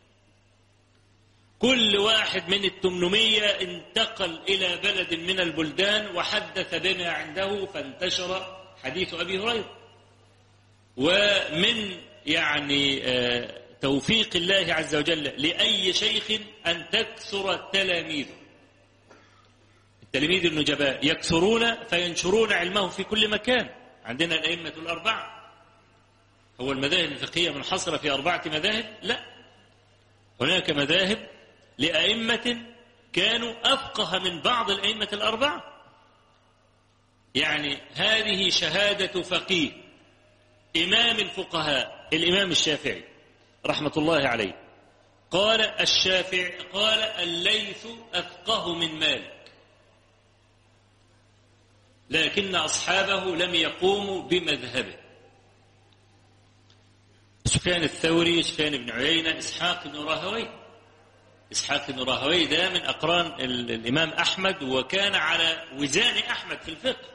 كل واحد من التمنمية انتقل إلى بلد من البلدان وحدث بما عنده فانتشر حديث أبي هريرة ومن يعني توفيق الله عز وجل لأي شيخ أن تكثر تلاميذه التلاميذ النجباء يكثرون فينشرون علمهم في كل مكان عندنا الأئمة الأربعة هو المذاهب الفقهية منحصرة في أربعة مذاهب لا هناك مذاهب لأئمة كانوا أفقه من بعض الأئمة الأربعة يعني هذه شهادة فقيه إمام الفقهاء الإمام الشافعي رحمة الله عليه قال الشافعي قال الليث أفقه من مالك لكن أصحابه لم يقوموا بمذهبه سفيان الثوري سفيان بن عيينة إسحاق بن راهوي إسحاق بن راهوي ده من أقران الإمام أحمد وكان على وزان أحمد في الفقه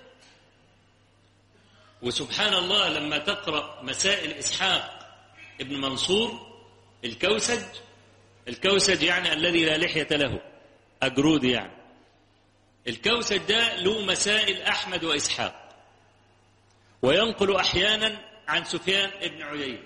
وسبحان الله لما تقرأ مسائل إسحاق ابن منصور الكوسج الكوسج يعني الذي لا لحية له أجرود يعني الكوسج ده له مسائل أحمد وإسحاق وينقل أحيانا عن سفيان ابن عيينة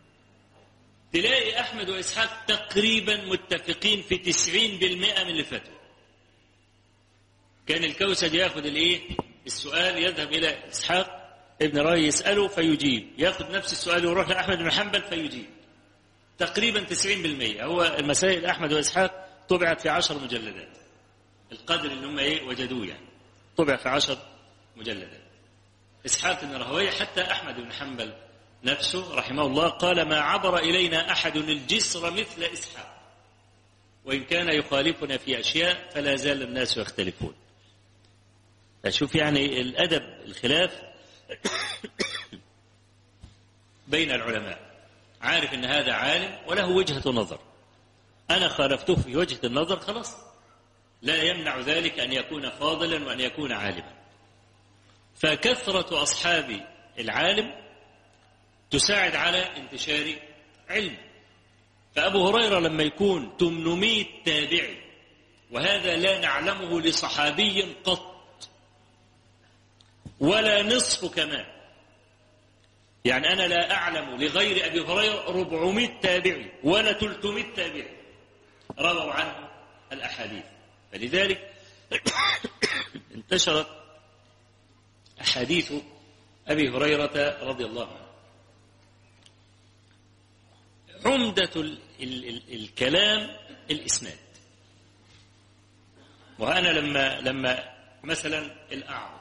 تلاقي أحمد وإسحاق تقريبا متفقين في تسعين بالمئة من الفتوى كان الكوسج ياخد الايه السؤال يذهب إلى إسحاق ابن راي يسأله فيجيب ياخد نفس السؤال ويروح لأحمد بن حنبل فيجيب تقريبا 90% هو المسائل أحمد وإسحاق طبعت في عشر مجلدات القدر اللي هم ايه وجدوه يعني طبع في عشر مجلدات إسحاق بن راهويه حتى أحمد بن حنبل نفسه رحمه الله قال ما عبر إلينا أحد الجسر مثل إسحاق وإن كان يخالفنا في أشياء فلا زال الناس يختلفون أشوف يعني الأدب الخلاف بين العلماء عارف ان هذا عالم وله وجهة نظر انا خالفته في وجهة النظر خلاص لا يمنع ذلك ان يكون فاضلا وان يكون عالما فكثرة اصحاب العالم تساعد على انتشار علم فابو هريرة لما يكون 800 تابعي وهذا لا نعلمه لصحابي قط ولا نصف كمان يعني أنا لا أعلم لغير أبي هريرة 400 تابعي ولا 300 تابعي رووا عنه الأحاديث فلذلك انتشرت أحاديث أبي هريرة رضي الله عنه عمدة ال ال ال الكلام الإسناد وأنا لما لما مثلا الأعرج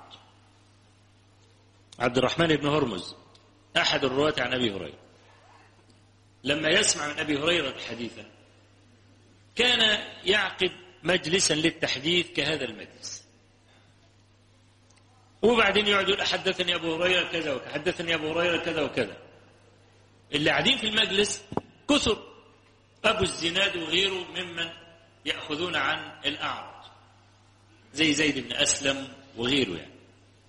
عبد الرحمن بن هرمز أحد الرواة عن أبي هريرة لما يسمع من أبي هريرة حديثا كان يعقد مجلسا للتحديث كهذا المجلس وبعدين يقعد يقول حدثني أبو هريرة كذا وكذا حدثني أبو هريرة كذا وكذا اللي قاعدين في المجلس كثر أبو الزناد وغيره ممن يأخذون عن الأعرج زي زيد بن أسلم وغيره يعني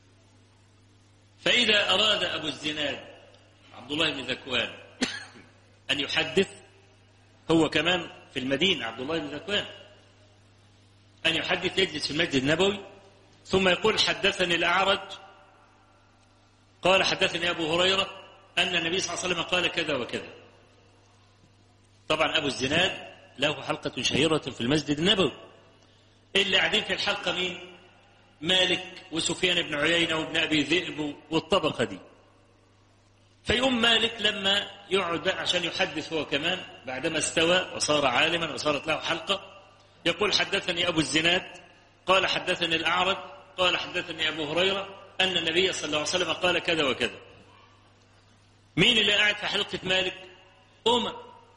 فإذا أراد أبو الزناد عبد الله بن ذكوان أن يحدث هو كمان في المدينة عبد الله بن ذكوان أن يحدث يجلس في المسجد النبوي ثم يقول حدثني الأعرج قال حدثني أبو هريرة أن النبي صلى الله عليه وسلم قال كذا وكذا طبعا أبو الزناد له حلقة شهيرة في المسجد النبوي اللي قاعدين في الحلقة مين مالك وسفيان بن عيينة وابن أبي ذئب والطبقة دي فيقوم مالك لما يقعد عشان يحدث هو كمان بعدما استوى وصار عالما وصارت له حلقة يقول حدثني أبو الزناد قال حدثني الأعرج قال حدثني أبو هريرة أن النبي صلى الله عليه وسلم قال كذا وكذا مين اللي قاعد في حلقة مالك أمة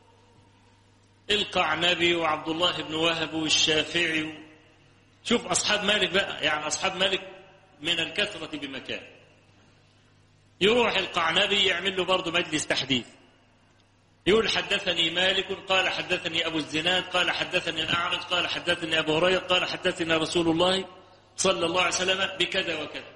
القعنبي وعبد الله بن وهب والشافعي شوف أصحاب مالك بقى يعني أصحاب مالك من الكثرة بمكان يروح القعنبي يعمل له برضه مجلس تحديث يقول حدثني مالك قال حدثني أبو الزناد قال حدثني الأعرج قال حدثني أبو هريرة قال حدثني رسول الله صلى الله عليه وسلم بكذا وكذا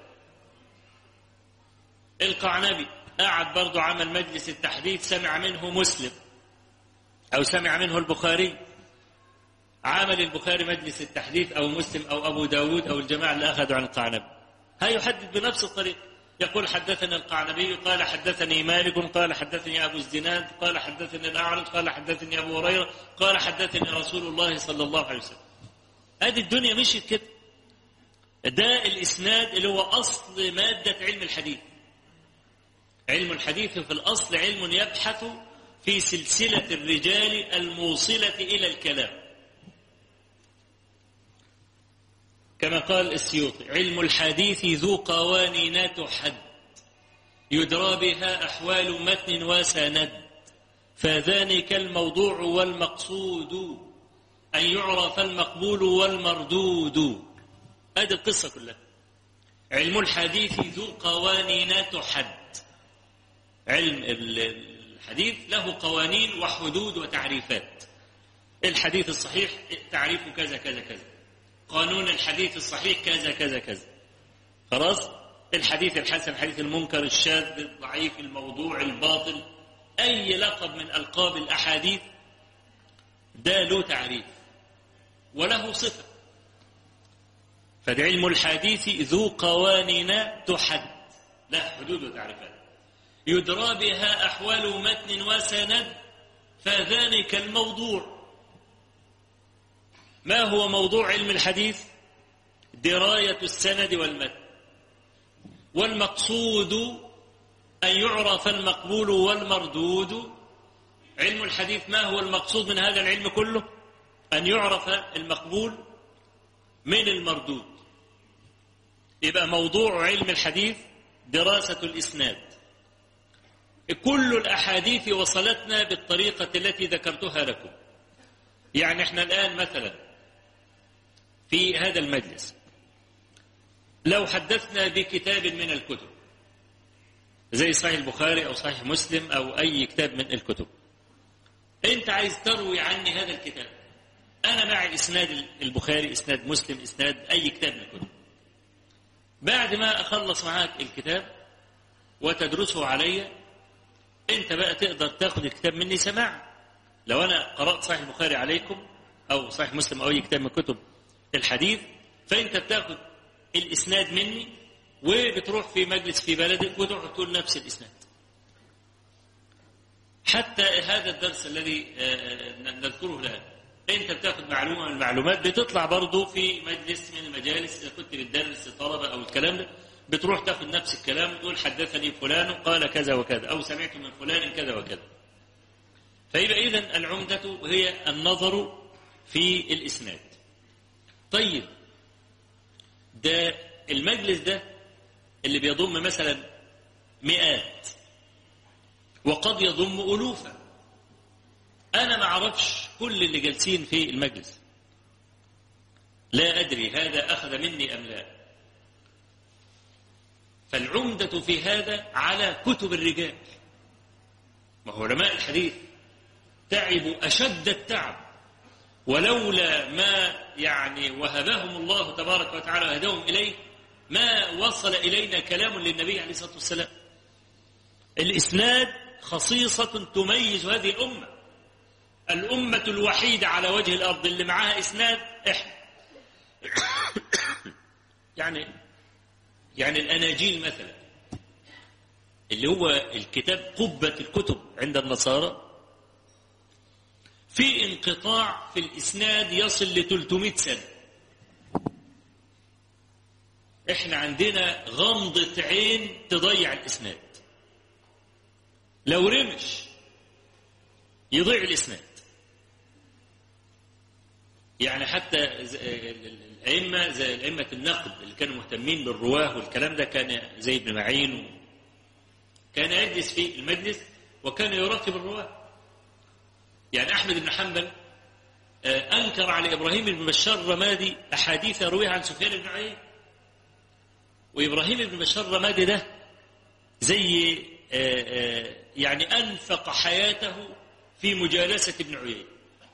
القعنبي قعد برضه عمل مجلس التحديث سمع منه مسلم أو سمع منه البخاري عمل البخاري مجلس التحديث أو مسلم أو أبو داود أو الجماعة اللي أخذوا عن القعنبي هيحدد بنفس الطريقة يقول حدثنا القعنبي قال حدثني مالك قال حدثني أبو الزناد قال حدثني الأعرج قال حدثني أبو هريرة قال حدثني رسول الله صلى الله عليه وسلم هذه الدنيا مشيت كده ده الإسناد اللي هو أصل مادة علم الحديث علم الحديث في الأصل علم يبحث في سلسلة الرجال الموصلة إلى الكلام كما قال السيوطي علم الحديث ذو قوانين تحد يدرى بها أحوال متن وسند فذلك الموضوع والمقصود أن يعرف المقبول والمردود هذه القصة كلها علم الحديث ذو قوانين تحد علم الحديث له قوانين وحدود وتعريفات الحديث الصحيح تعريفه كذا كذا كذا قانون الحديث الصحيح كذا كذا كذا خلاص الحديث الحسن الحديث المنكر الشاذ الضعيف الموضوع الباطل أي لقب من ألقاب الأحاديث ده له تعريف وله صفة فعلم الحديث ذو قوانين تحد له حدود وتعريفات يدرى بها أحوال متن وسند فذلك الموضوع ما هو موضوع علم الحديث دراية السند والمتن والمقصود أن يعرف المقبول والمردود علم الحديث ما هو المقصود من هذا العلم كله أن يعرف المقبول من المردود يبقى موضوع علم الحديث دراسة الإسناد كل الأحاديث وصلتنا بالطريقة التي ذكرتها لكم يعني احنا الآن مثلا في هذا المجلس لو حدثنا بكتاب من الكتب زي صحيح البخاري أو صحيح مسلم أو أي كتاب من الكتب أنت عايز تروي عني هذا الكتاب أنا معي إسناد البخاري إسناد مسلم إسناد أي كتاب من الكتب بعد ما أخلص معاك الكتاب وتدرسه علي أنت بقى تقدر تاخد الكتاب مني سماع لو أنا قرأت صحيح البخاري عليكم أو صحيح مسلم أو أي كتاب من كتب الحديث فأنت بتاخد الإسناد مني وبتروح في مجلس في بلدك وتقعد تقول نفس الإسناد حتى هذا الدرس الذي نذكره الآن أنت بتاخد معلومة من المعلومات بتطلع برضه في مجلس من المجالس إذا كنت بتدرس الطلبة أو الكلام ده بتروح تاخد نفس الكلام وتقول حدثني فلان قال كذا وكذا أو سمعت من فلان كذا وكذا فيبقى إذن العمدة هي النظر في الإسناد طيب ده المجلس ده اللي بيضم مثلا مئات وقد يضم ألوفا أنا ما أعرفش كل اللي جالسين في المجلس لا أدري هذا أخذ مني أم لا فالعمدة في هذا على كتب الرجال ما هو علماء الحديث تعبوا أشد التعب ولولا ما يعني وهبهم الله تبارك وتعالى وهداهم إليه ما وصل إلينا كلام للنبي عليه الصلاة والسلام الإسناد خصيصة تميز هذه الأمة الأمة الوحيدة على وجه الأرض اللي معاها إسناد إحنا يعني يعني الأناجيل مثلا اللي هو الكتاب قبة الكتب عند النصارى في انقطاع في الإسناد يصل ل 300 سنة احنا عندنا غمضة عين تضيع الإسناد لو رمش يضيع الإسناد يعني حتى الأئمة زي الأئمة النقد اللي كانوا مهتمين بالرواه والكلام ده كان زي ابن معين كان يجلس في المجلس وكان يراقب الرواه يعني أحمد بن حنبل أنكر على إبراهيم بن بشار الرمادي أحاديث رويها عن سفيان بن عيينة وإبراهيم بن بشار الرمادي ده زي يعني أنفق حياته في مجالسة ابن عيينة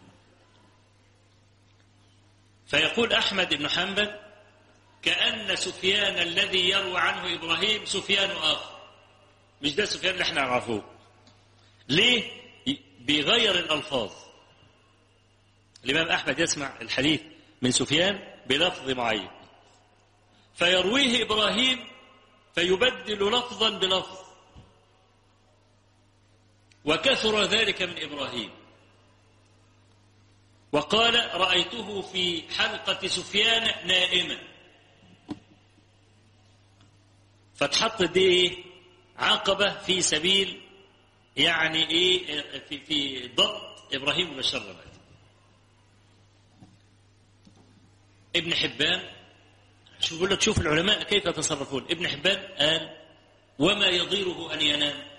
فيقول أحمد بن حنبل كأن سفيان الذي يروى عنه إبراهيم سفيان آخر مش ده سفيان اللي احنا نعرفوه ليه بيغير الألفاظ الإمام أحمد يسمع الحديث من سفيان بلفظ معين فيرويه إبراهيم فيبدل لفظا بلفظ وكثر ذلك من إبراهيم وقال رأيته في حلقة سفيان نائما فتحط دي عقبة في سبيل يعني ايه في في ضبط ابراهيم بن الشرمات ابن حبان شوف يقول لك شوف العلماء كيف يتصرفون ابن حبان قال وما يضيره ان ينام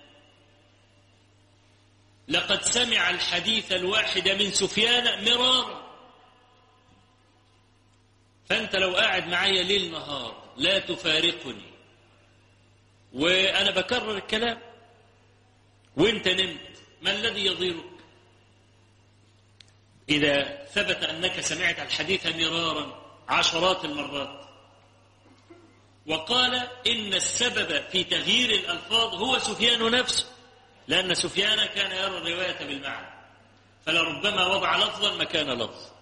لقد سمع الحديث الواحد من سفيان مرارا فأنت لو قاعد معايا ليل نهار لا تفارقني وأنا بكرر الكلام وانت نمت ما الذي يضيرك إذا ثبت أنك سمعت الحديث مرارا عشرات المرات وقال إن السبب في تغيير الألفاظ هو سفيان نفسه لأن سفيان كان يرى الرواية بالمعنى فلربما وضع لفظا مكان لفظ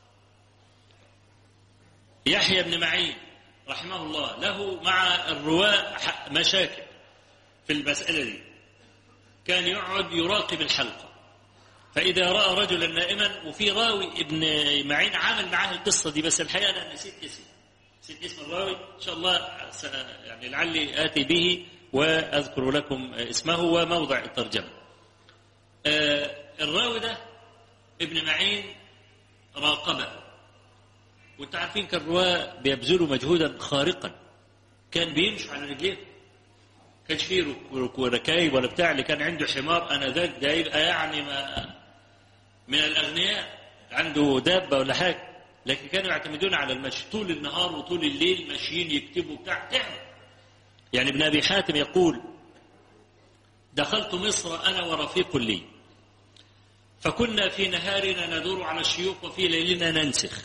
يحيى بن معين رحمه الله له مع الرواة مشاكل في المسألة دي كان يقعد يراقب الحلقة فإذا رأى رجلا نائما وفي راوي ابن معين عمل معاه القصة دي بس الحقيقة أنا نسيت اسمه نسيت اسم الراوي إن شاء الله يعني لعلي آتي به وأذكر لكم اسمه وموضع الترجمة آه الراوي ده ابن معين راقبه وانتم عارفين كان الرواة بيبذلوا مجهودا خارقا كان بيمشوا على رجليه كانش فيه ركايب ولا بتاع اللي كان عنده حمار انا ذاك ده يبقى يعني ما من الاغنياء عنده دابه ولا حاجه لكن كانوا يعتمدون على المشي طول النهار وطول الليل ماشيين يكتبوا بتاع تعب يعني ابن ابي حاتم يقول دخلت مصر انا ورفيق لي فكنا في نهارنا ندور على الشيوخ وفي ليلنا ننسخ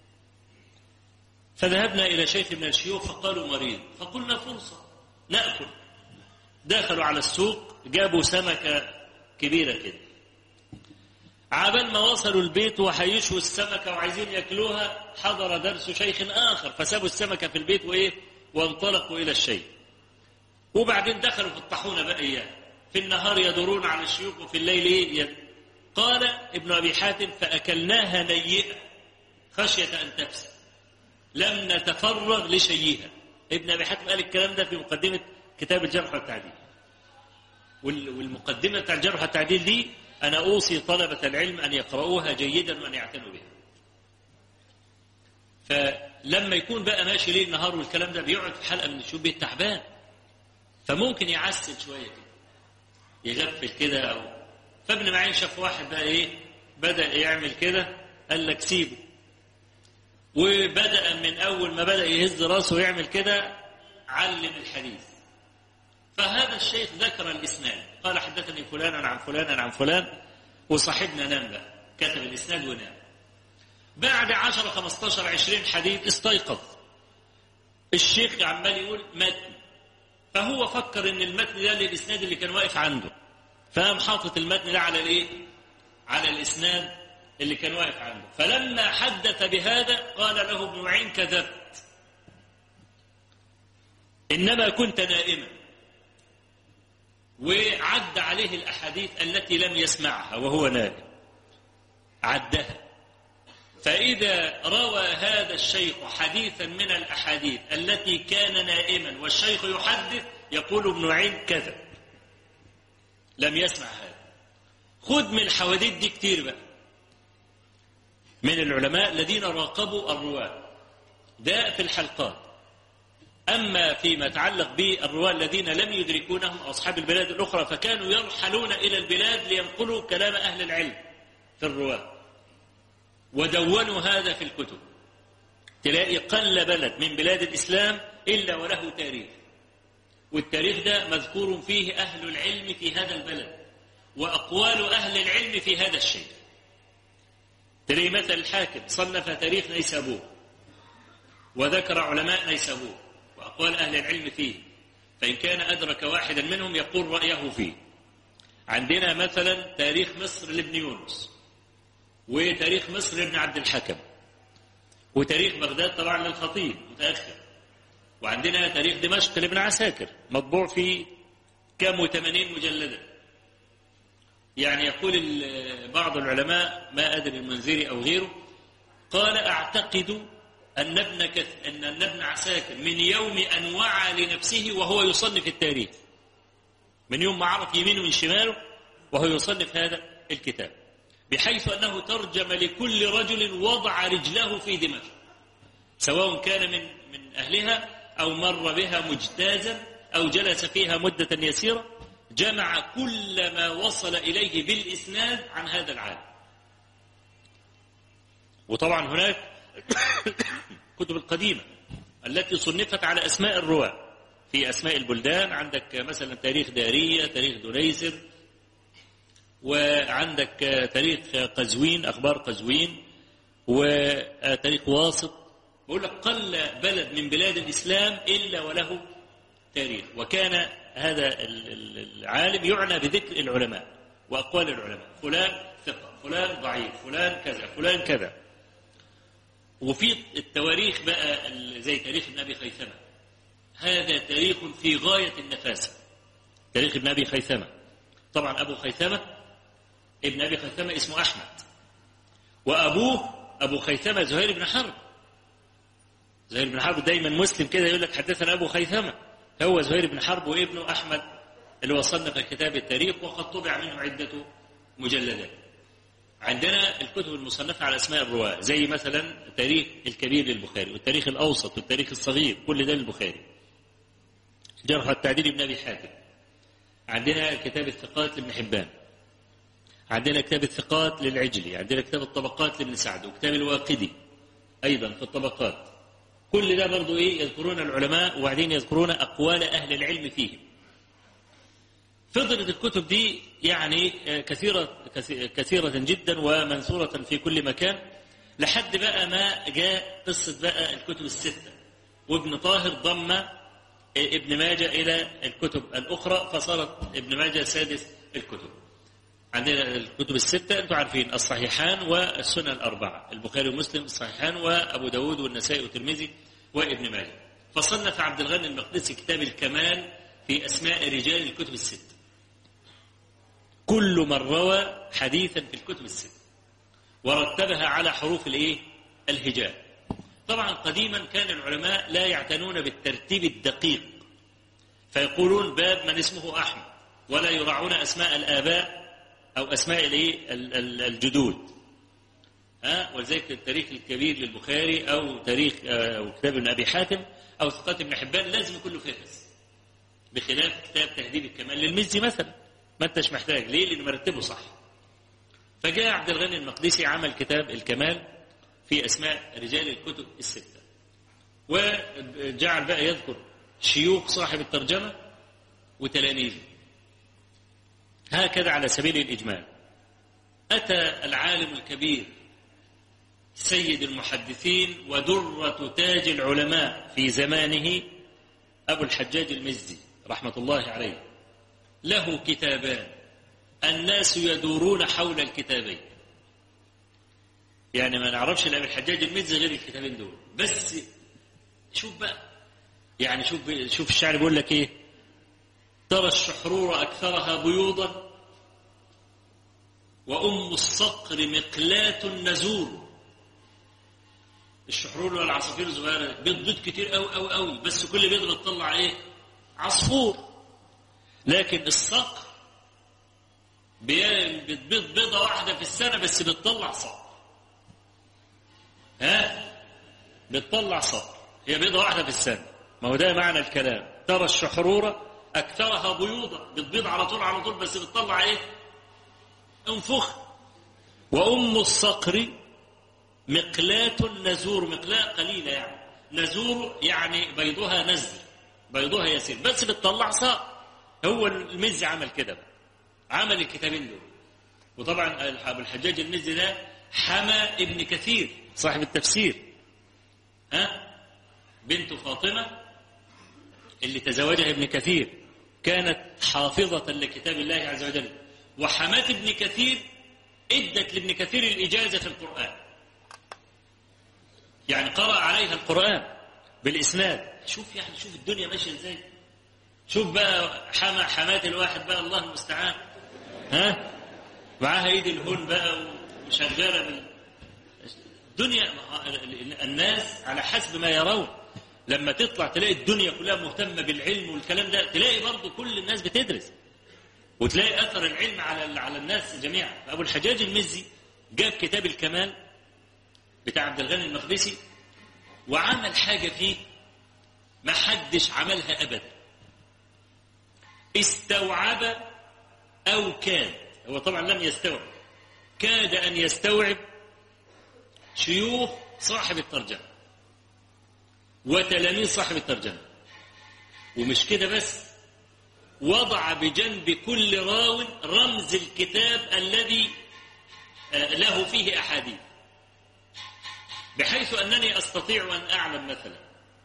فذهبنا إلى شيخ من الشيوخ فقالوا مريض فقلنا فرصة نأكل دخلوا على السوق جابوا سمكة كبيرة كده عابل ما وصلوا البيت وحيشوا السمكة وعايزين ياكلوها حضر درس شيخ آخر فسابوا السمكة في البيت وإيه وانطلقوا إلى الشيخ وبعدين دخلوا في الطاحونة بقى إياه في النهار يدورون على الشيوخ وفي الليل إيه قال ابن أبي حاتم فأكلناها نيئة خشية أن تفسد لم نتفرغ لشيئها ابن أبي حاتم قال الكلام ده في مقدمة كتاب الجرح والتعديل والمقدمة بتاع الجرح والتعديل دي أنا أوصي طلبة العلم أن يقرؤوها جيدا وأن يعتنوا بها فلما يكون بقى ماشي ليل نهار والكلام ده بيقعد في حلقة من الشوب بيت تعبان فممكن يعسل شوية كده يغفل كده أو فابن معين شاف واحد بقى إيه بدأ يعمل كده قال لك سيبه وبدأ من أول ما بدأ يهز راسه ويعمل كده علم الحديث فهذا الشيخ ذكر الإسناد قال حدثني فلان عن فلان عن فلان وصاحبنا نام بقى كتب الإسناد ونام بعد 10 15 20 حديث استيقظ الشيخ عمال يقول متن فهو فكر ان المتن ده للإسناد اللي كان واقف عنده فقام حاطط المتن ده على الايه على الإسناد اللي كان واقف عنده فلما حدث بهذا قال له ابن معين كذبت إنما كنت نائما وعد عليه الأحاديث التي لم يسمعها وهو نائم عدها فإذا روى هذا الشيخ حديثا من الأحاديث التي كان نائما والشيخ يحدث يقول ابن معين كذب لم يسمع هذا خذ من الحواديت دي كتير بقى من العلماء الذين راقبوا الرواة ده في الحلقات أما فيما يتعلق بالرواة الذين لم يدركونهم أصحاب البلاد الأخرى فكانوا يرحلون إلى البلاد لينقلوا كلام أهل العلم في الرواة ودونوا هذا في الكتب تلاقي قل بلد من بلاد الإسلام إلا وله تاريخ والتاريخ ده مذكور فيه أهل العلم في هذا البلد وأقوال أهل العلم في هذا الشيء تلاقي مثل الحاكم صنف تاريخ نيسابور وذكر علماء نيسابور وأقوال أهل العلم فيه فإن كان أدرك واحدا منهم يقول رأيه فيه عندنا مثلا تاريخ مصر لابن يونس وتاريخ مصر لابن عبد الحكم وتاريخ بغداد طبعا للخطيب متأخر وعندنا تاريخ دمشق لابن عساكر مطبوع في كام وثمانين مجلدا يعني يقول بعض العلماء ما أدري المنذري أو غيره قال أعتقد أن ابن كث... أن ابن عساكر من يوم أن وعى لنفسه وهو يصنف التاريخ من يوم ما عرف يمينه من شماله وهو يصنف هذا الكتاب بحيث أنه ترجم لكل رجل وضع رجله في دمشق سواء كان من من أهلها أو مر بها مجتازا أو جلس فيها مدة يسيرة جمع كل ما وصل إليه بالإسناد عن هذا العالم وطبعا هناك الكتب القديمة التي صنفت على أسماء الرواة في أسماء البلدان عندك مثلا تاريخ دارية تاريخ دنيسر وعندك تاريخ قزوين أخبار قزوين وتاريخ واسط بقول لك قل بلد من بلاد الإسلام إلا وله تاريخ وكان هذا العالم يعنى بذكر العلماء وأقوال العلماء فلان ثقة فلان ضعيف فلان كذا فلان كذا وفي التواريخ بقى زي تاريخ ابن أبي خيثمة هذا تاريخ في غاية النفاسة تاريخ ابن أبي خيثمة طبعا أبو خيثمة ابن أبي خيثمة اسمه أحمد وأبوه أبو خيثمة زهير بن حرب زهير بن حرب دايما مسلم كده يقول لك حدثنا أبو خيثمة هو زهير بن حرب وابنه أحمد اللي وصلنا في كتاب التاريخ وقد طبع منه عدة مجلدات عندنا الكتب المصنفة على أسماء الرواة زي مثلا تاريخ الكبير للبخاري والتاريخ الأوسط والتاريخ الصغير كل ده للبخاري جرح التعديل ابن أبي حاتم عندنا كتاب الثقات لابن حبان عندنا كتاب الثقات للعجلي عندنا كتاب الطبقات لابن سعد وكتاب الواقدي أيضا في الطبقات كل ده برضو إيه يذكرون العلماء وبعدين يذكرون أقوال أهل العلم فيهم فضلت الكتب دي يعني كثيرة كثيرة جدا ومنثورة في كل مكان لحد بقى ما جاء قصة بقى الكتب الستة وابن طاهر ضم ابن ماجه إلى الكتب الأخرى فصارت ابن ماجه سادس الكتب عندنا الكتب الستة أنتم عارفين الصحيحان والسنن الأربعة البخاري ومسلم الصحيحان وأبو داود والنسائي والترمذي وابن ماجه فصنف عبد الغني المقدسي كتاب الكمال في أسماء رجال الكتب الستة كل من روى حديثا في الكتب الستة ورتبها على حروف الايه الهجاء طبعا قديما كان العلماء لا يعتنون بالترتيب الدقيق فيقولون باب من اسمه أحمد ولا يراعون أسماء الآباء أو أسماء الايه الجدود ها ولذلك التاريخ الكبير للبخاري أو تاريخ أو كتاب ابن أبي حاتم أو ثقات ابن حبان لازم يكون له فهرس بخلاف كتاب تهذيب الكمال للمزي مثلا ما انتش محتاج ليه لانه مرتبه صح فجاء عبد الغني المقدسي عمل كتاب الكمال في اسماء رجال الكتب السته وجعل بقى يذكر شيوخ صاحب الترجمه وتلاميذه هكذا على سبيل الاجمال اتى العالم الكبير سيد المحدثين ودره تاج العلماء في زمانه ابو الحجاج المزي رحمه الله عليه له كتابان الناس يدورون حول الكتابين يعني ما نعرفش الأبي الحجاج المزي غير الكتابين دول بس شوف بقى يعني شوف شوف الشعر بيقول لك ايه ترى الشحرور أكثرها بيوضا وأم الصقر مقلاة نزور الشحرور والعصافير الصغيرة بيض بيض كتير قوي قوي قوي بس كل بيض بتطلع ايه عصفور لكن الصقر بتبيض بيضة واحدة في السنة بس بتطلع صقر ها بتطلع صقر هي بيضة واحدة في السنة ما هو ده معنى الكلام ترى الشحرورة أكثرها بيوضة بتبيض على طول على طول بس بتطلع إيه انفخ وأم الصقر مقلاة نزور مقلاة قليلة يعني نزور يعني بيضها نزل بيضها يسير بس بتطلع صقر هو المزي عمل كده بقى. عمل الكتابين دول وطبعا ابو الحجاج المزي ده حمى ابن كثير صاحب التفسير ها بنت فاطمة اللي تزوجها ابن كثير كانت حافظة لكتاب الله عز وجل وحماة ابن كثير ادت لابن كثير الإجازة في القرآن يعني قرأ عليها القرآن بالإسناد شوف يعني شوف الدنيا ماشية ازاي شوف بقى حما حمات الواحد بقى الله المستعان ها معاها ايد الهون بقى وشغاله بال الدنيا الناس على حسب ما يرون لما تطلع تلاقي الدنيا كلها مهتمه بالعلم والكلام ده تلاقي برضه كل الناس بتدرس وتلاقي اثر العلم على على الناس جميعا ابو الحجاج المزي جاب كتاب الكمال بتاع عبد الغني المقدسي وعمل حاجه فيه ما حدش عملها ابدا استوعب أو كاد هو طبعا لم يستوعب كاد أن يستوعب شيوخ صاحب الترجمة وتلاميذ صاحب الترجمة ومش كده بس وضع بجنب كل راو رمز الكتاب الذي له فيه أحاديث بحيث أنني أستطيع أن أعلم مثلا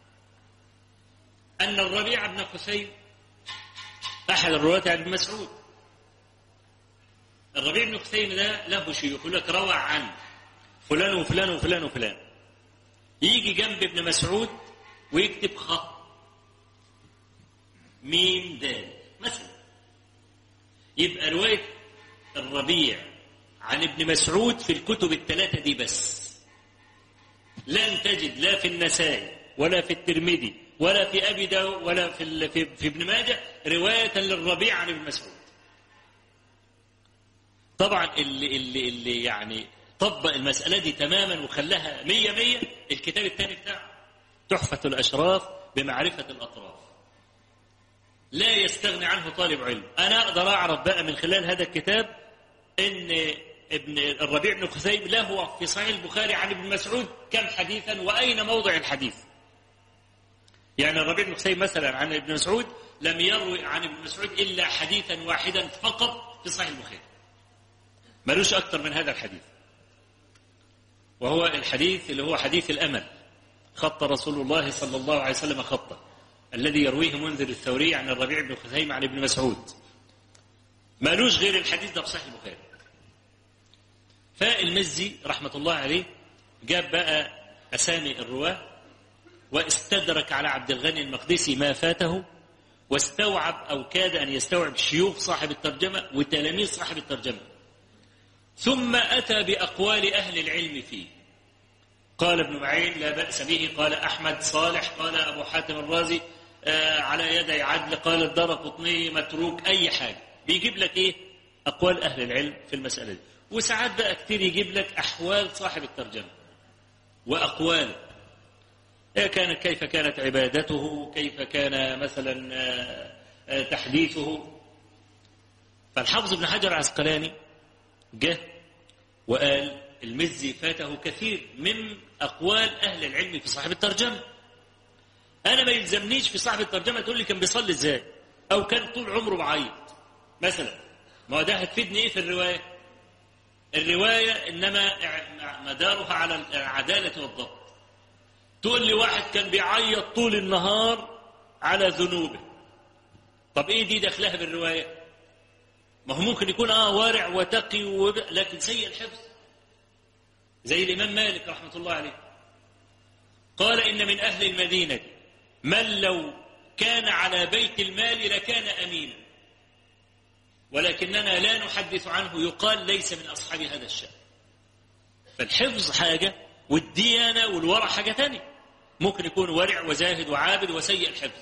أن الربيع بن خثيم أحد الرواة عن ابن مسعود الربيع بن خثيم ده له شيوخ يقول لك روى عن فلان وفلان وفلان وفلان يجي جنب ابن مسعود ويكتب خط ميم دال مثلا يبقى رواية الربيع عن ابن مسعود في الكتب الثلاثة دي بس لن تجد لا في النسائي ولا في الترمذي ولا في أبي داود ولا في, في, في ابن ماجه رواية للربيع عن ابن مسعود طبعا اللي, اللي, اللي يعني طبق المسألة دي تماما وخلاها مية مية الكتاب الثاني بتاعه تحفة الأشراف بمعرفة الأطراف لا يستغني عنه طالب علم أنا أقدر أعرف بقى من خلال هذا الكتاب إن ابن الربيع بن خثيم له في صحيح البخاري عن ابن مسعود كم حديثا وأين موضع الحديث يعني الربيع بن خثيم مثلا عن ابن مسعود لم يروي عن ابن مسعود إلا حديثا واحدا فقط في صحيح البخاري ملوش أكثر من هذا الحديث وهو الحديث اللي هو حديث الأمل خط رسول الله صلى الله عليه وسلم خطه الذي يرويه منذر الثوري عن الربيع بن خثيم عن ابن مسعود مالوش غير الحديث ده في صحيح البخاري فالمزي رحمة الله عليه جاب بقى أسامي الرواة واستدرك على عبد الغني المقدسي ما فاته واستوعب أو كاد أن يستوعب شيوخ صاحب الترجمة وتلاميذ صاحب الترجمة ثم أتى بأقوال أهل العلم فيه قال ابن معين لا بأس به قال أحمد صالح قال أبو حاتم الرازي آه على يدي عدل قال الدار قطني متروك أي حاجة بيجيب لك إيه أقوال أهل العلم في المسألة دي وساعات بقى كتير يجيب لك أحوال صاحب الترجمة وأقواله كان كيف كانت عبادته كيف كان مثلا آه آه تحديثه فالحافظ ابن حجر العسقلاني جه وقال المزي فاته كثير من أقوال أهل العلم في صاحب الترجمة أنا ما يلزمنيش في صاحب الترجمة تقول لي كان بيصلي إزاي أو كان طول عمره بعيط مثلا ما هو ده هتفيدني إيه في الرواية الرواية إنما مدارها على العدالة والضبط تقول لي واحد كان بيعيط طول النهار على ذنوبه طب إيه دي دخلها بالرواية ما هو ممكن يكون آه وارع وتقي وب... لكن سيء الحفظ زي الإمام مالك رحمة الله عليه قال إن من أهل المدينة من لو كان على بيت المال لكان أمينا ولكننا لا نحدث عنه يقال ليس من أصحاب هذا الشأن فالحفظ حاجة والديانة والورع حاجة تانية ممكن يكون ورع وزاهد وعابد وسيء الحفظ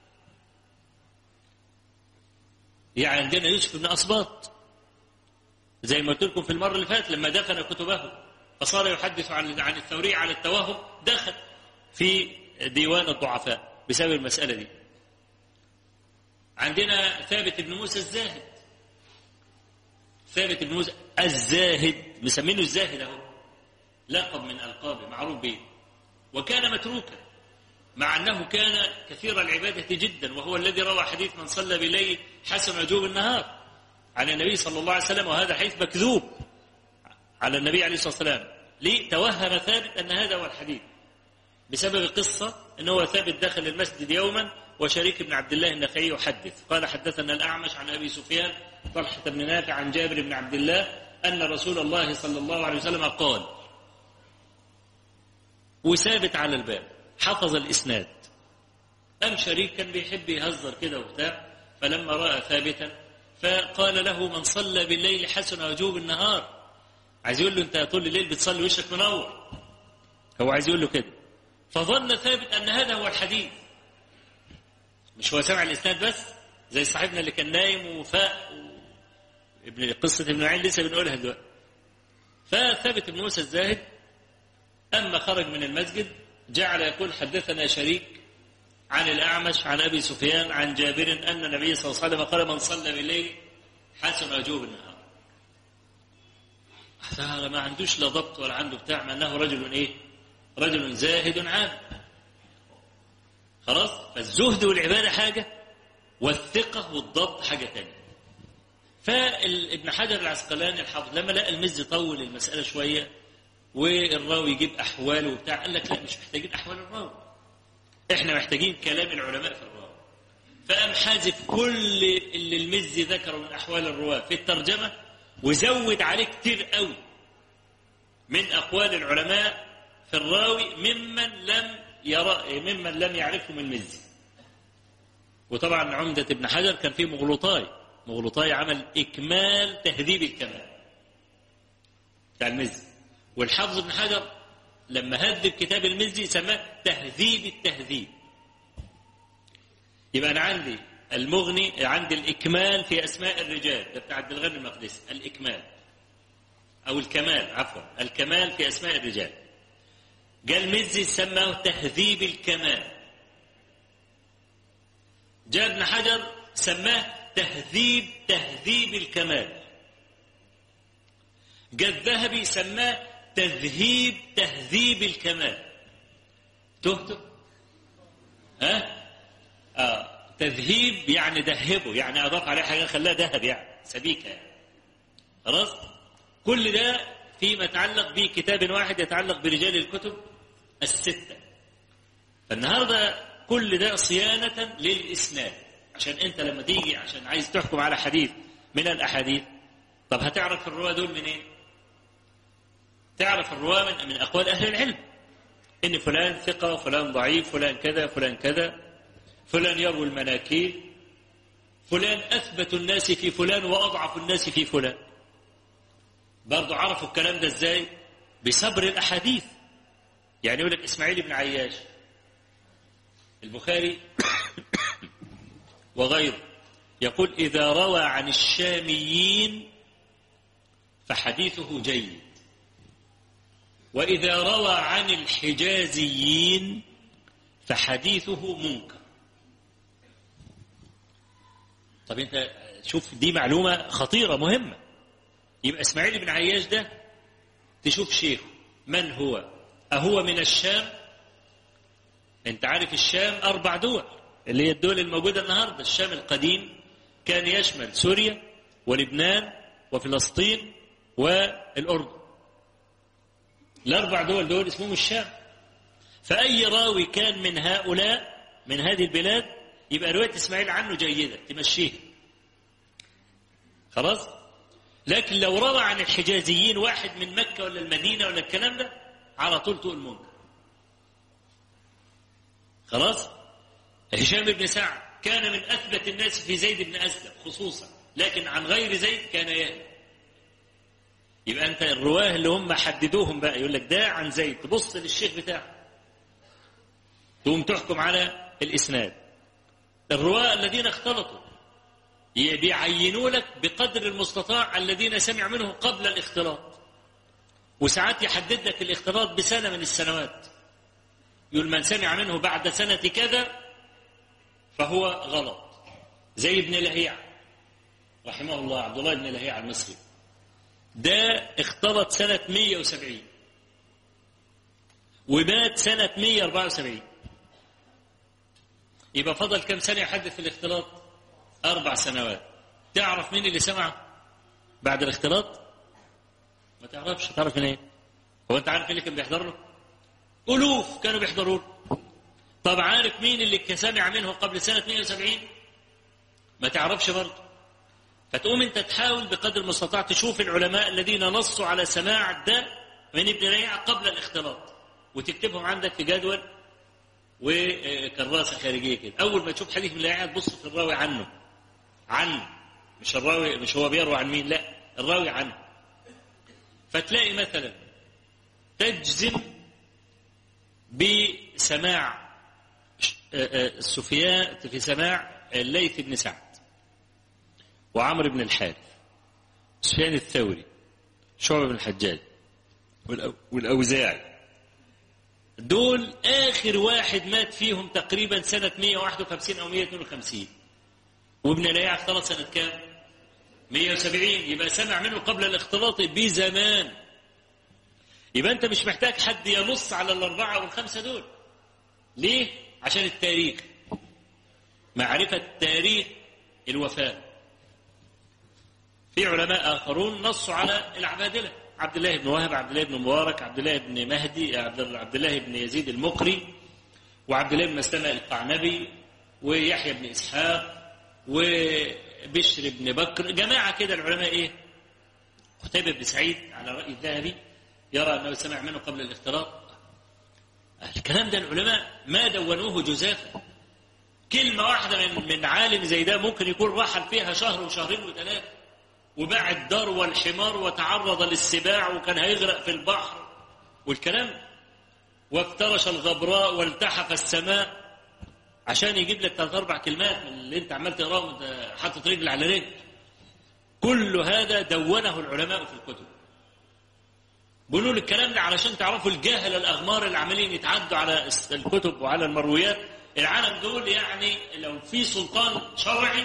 يعني عندنا يوسف بن أصباط زي ما قلت لكم في المرة اللي فاتت لما دفن كتبه فصار يحدث عن عن الثوري على التوهم دخل في ديوان الضعفاء بسبب المسألة دي عندنا ثابت بن موسى الزاهد ثابت بن موسى الزاهد مسمينه الزاهد اهو لقب من ألقابه معروف به وكان متروكا مع أنه كان كثير العبادة جدا وهو الذي روى حديث من صلى بالليل حسن وجوب النهار عن النبي صلى الله عليه وسلم وهذا حديث مكذوب على النبي عليه الصلاة والسلام ليه توهم ثابت أن هذا هو الحديث بسبب قصة أنه ثابت دخل المسجد يوما وشريك بن عبد الله النخعي يحدث قال حدثنا الأعمش عن أبي سفيان طلحة بن نافع عن جابر بن عبد الله أن رسول الله صلى الله عليه وسلم قال وثابت على الباب حفظ الإسناد أم شريك كان بيحب يهزر كده وبتاع فلما رأى ثابتا فقال له من صلى بالليل حسن وجوب النهار عايز يقول له انت طول الليل بتصلي وشك منور هو عايز يقول له كده فظن ثابت ان هذا هو الحديث مش هو سمع الاسناد بس زي صاحبنا اللي كان نايم وفاق و... ابن قصه ابن عين لسه بنقولها دلوقتي فثابت بن موسى الزاهد اما خرج من المسجد جعل يقول حدثنا شريك عن الأعمش عن أبي سفيان عن جابر أن النبي صلى الله عليه وسلم قال من صلى بالليل حسن وجوب النهار هذا ما عندوش لا ضبط ولا عنده بتاع ما أنه رجل إيه رجل زاهد عابد خلاص فالزهد والعبادة حاجة والثقة والضبط حاجة تانية فابن حجر العسقلاني الحافظ لما لقى المز طول المسألة شوية والراوي يجيب أحواله وبتاع قال لك لا مش محتاجين أحوال الراوي احنا محتاجين كلام العلماء في الراوي فقام حازف كل اللي المز ذكره من أحوال الرواة في الترجمة وزود عليه كتير قوي من أقوال العلماء في الراوي ممن لم يرى ممن لم يعرفهم المزي وطبعا عمدة ابن حجر كان فيه مغلوطاي مغلوطاي عمل إكمال تهذيب الكمال بتاع المزي والحافظ ابن حجر لما هذب كتاب المزي سماه تهذيب التهذيب يبقى أنا عندي المغني عندي الإكمال في أسماء الرجال ده بتاع عبد الغني المقدسي الإكمال أو الكمال عفوا الكمال في أسماء الرجال قال مزي سماه تهذيب الكمال جاء ابن حجر سماه تهذيب تهذيب الكمال جاء الذهبي سماه تذهيب تهذيب الكمال تهتم ها آه. تذهيب يعني دهبه يعني اضاف عليه حاجه خلاها ذهب يعني سبيكه يعني خلاص كل ده فيما يتعلق بكتاب واحد يتعلق برجال الكتب الستة فالنهاردة كل ده صيانة للإسناد عشان أنت لما تيجي عشان عايز تحكم على حديث من الأحاديث طب هتعرف الرواة دول منين؟ إيه؟ تعرف الرواة من, من أقوال أهل العلم إن فلان ثقة فلان ضعيف فلان كذا فلان كذا فلان يروي المناكير فلان أثبت الناس في فلان وأضعف الناس في فلان برضو عرفوا الكلام ده ازاي بصبر الأحاديث يعني يقول لك إسماعيل بن عياش البخاري وغيره يقول إذا روى عن الشاميين فحديثه جيد وإذا روى عن الحجازيين فحديثه منكر طب انت شوف دي معلومة خطيرة مهمة يبقى اسماعيل بن عياش ده تشوف شيخه من هو أهو من الشام انت عارف الشام أربع دول اللي هي الدول الموجودة النهاردة الشام القديم كان يشمل سوريا ولبنان وفلسطين والأردن الأربع دول دول اسمهم الشام فأي راوي كان من هؤلاء من هذه البلاد يبقى رواية إسماعيل عنه جيدة تمشيه خلاص لكن لو روى عن الحجازيين واحد من مكة ولا المدينة ولا الكلام ده على طول تقول منكر خلاص هشام بن سعد كان من أثبت الناس في زيد بن أسلم خصوصا لكن عن غير زيد كان يهدي يبقى أنت الرواه اللي هم حددوهم بقى يقول لك ده عن زيد تبص للشيخ بتاعه تقوم تحكم على الإسناد الرواة الذين اختلطوا بيعينوا لك بقدر المستطاع الذين سمع منه قبل الاختلاط وساعات يحدد لك الاختلاط بسنة من السنوات يقول من سمع منه بعد سنة كذا فهو غلط زي ابن لهيع رحمه الله عبد الله بن لهيع المصري ده اختلط سنة 170 ومات سنة 174 يبقى فضل كم سنة يحدث في الاختلاط أربع سنوات تعرف مين اللي سمع بعد الاختلاط ما تعرفش تعرف من ايه هو انت عارف مين اللي كان بيحضر له ألوف كانوا بيحضروا له طب عارف مين اللي كان سمع منه قبل سنة 170 ما تعرفش برضه فتقوم انت تحاول بقدر المستطاع تشوف العلماء الذين نصوا على سماع ده من ابن ريع قبل الاختلاط وتكتبهم عندك في جدول وكراسة خارجية كده أول ما تشوف حديث من ريع تبص في الراوي عنه عنه مش الراوي مش هو بيروي عن مين لا الراوي عنه فتلاقي مثلا تجزم بسماع سفيان في سماع الليث بن سعد وعمرو بن الحارث سفيان الثوري شعبة بن الحجاج والأوزاعي دول آخر واحد مات فيهم تقريبا سنة 151 أو 152 وابن لياع اختلط سنة كام 170 يبقى سمع منه قبل الاختلاط بزمان يبقى أنت مش محتاج حد ينص على الأربعة والخمسة دول ليه عشان التاريخ معرفة تاريخ الوفاة في علماء آخرون نصوا على العبادلة عبد الله بن وهب عبد الله بن مبارك عبد الله بن مهدي عبد الله بن يزيد المقري وعبد الله بن مسلمة القعنبي ويحيى بن إسحاق وبشر بن بكر جماعة كده العلماء إيه قتيبة بن سعيد على رأي الذهبي يرى أنه سمع منه قبل الاختلاط الكلام ده العلماء ما دونوه جزافا كلمة واحدة من من عالم زي ده ممكن يكون رحل فيها شهر وشهرين وثلاثة وباع الدار والحمار وتعرض للسباع وكان هيغرق في البحر والكلام وافترش الغبراء والتحف السماء عشان يجيب لك ثلاث اربع كلمات من اللي انت عمال تقراه وانت حاطط رجل على رجل كل هذا دونه العلماء في الكتب بيقولوا الكلام ده علشان تعرفوا الجاهل الاغمار اللي عمالين يتعدوا على الكتب وعلى المرويات العالم دول يعني لو في سلطان شرعي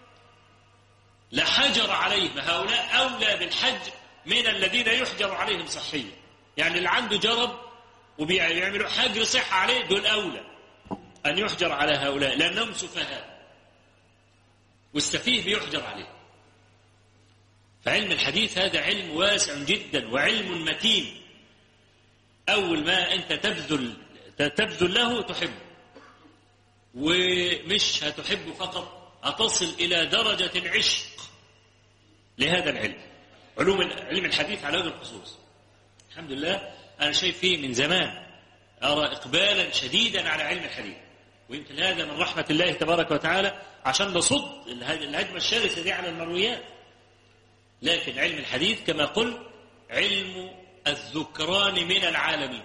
لحجر عليهم هؤلاء اولى بالحج من الذين يحجر عليهم صحيا يعني اللي عنده جرب وبيعملوا حجر صحة عليه دول أولى أن يحجر على هؤلاء لأنهم سفهاء والسفيه بيحجر عليه فعلم الحديث هذا علم واسع جدا وعلم متين أول ما أنت تبذل تبذل له تحبه ومش هتحبه فقط هتصل إلى درجة العشق لهذا العلم علوم علم الحديث على وجه الخصوص الحمد لله أنا شايف فيه من زمان أرى إقبالا شديدا على علم الحديث ويمكن هذا من رحمة الله تبارك وتعالى عشان نصد الهجمة الشرسة دي على المرويات لكن علم الحديث كما قلت علم الذكران من العالمين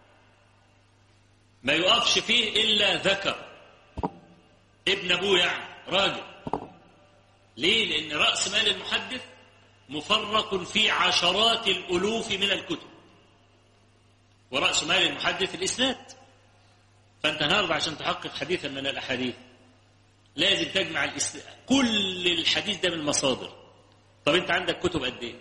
ما يقفش فيه إلا ذكر ابن أبوه يعني راجل ليه؟ لأن رأس مال المحدث مفرق في عشرات الألوف من الكتب ورأس مال المحدث الإسناد فأنت النهارده عشان تحقق حديثا من الأحاديث لازم تجمع الإسناد كل الحديث ده من مصادر طب أنت عندك كتب قد إيه؟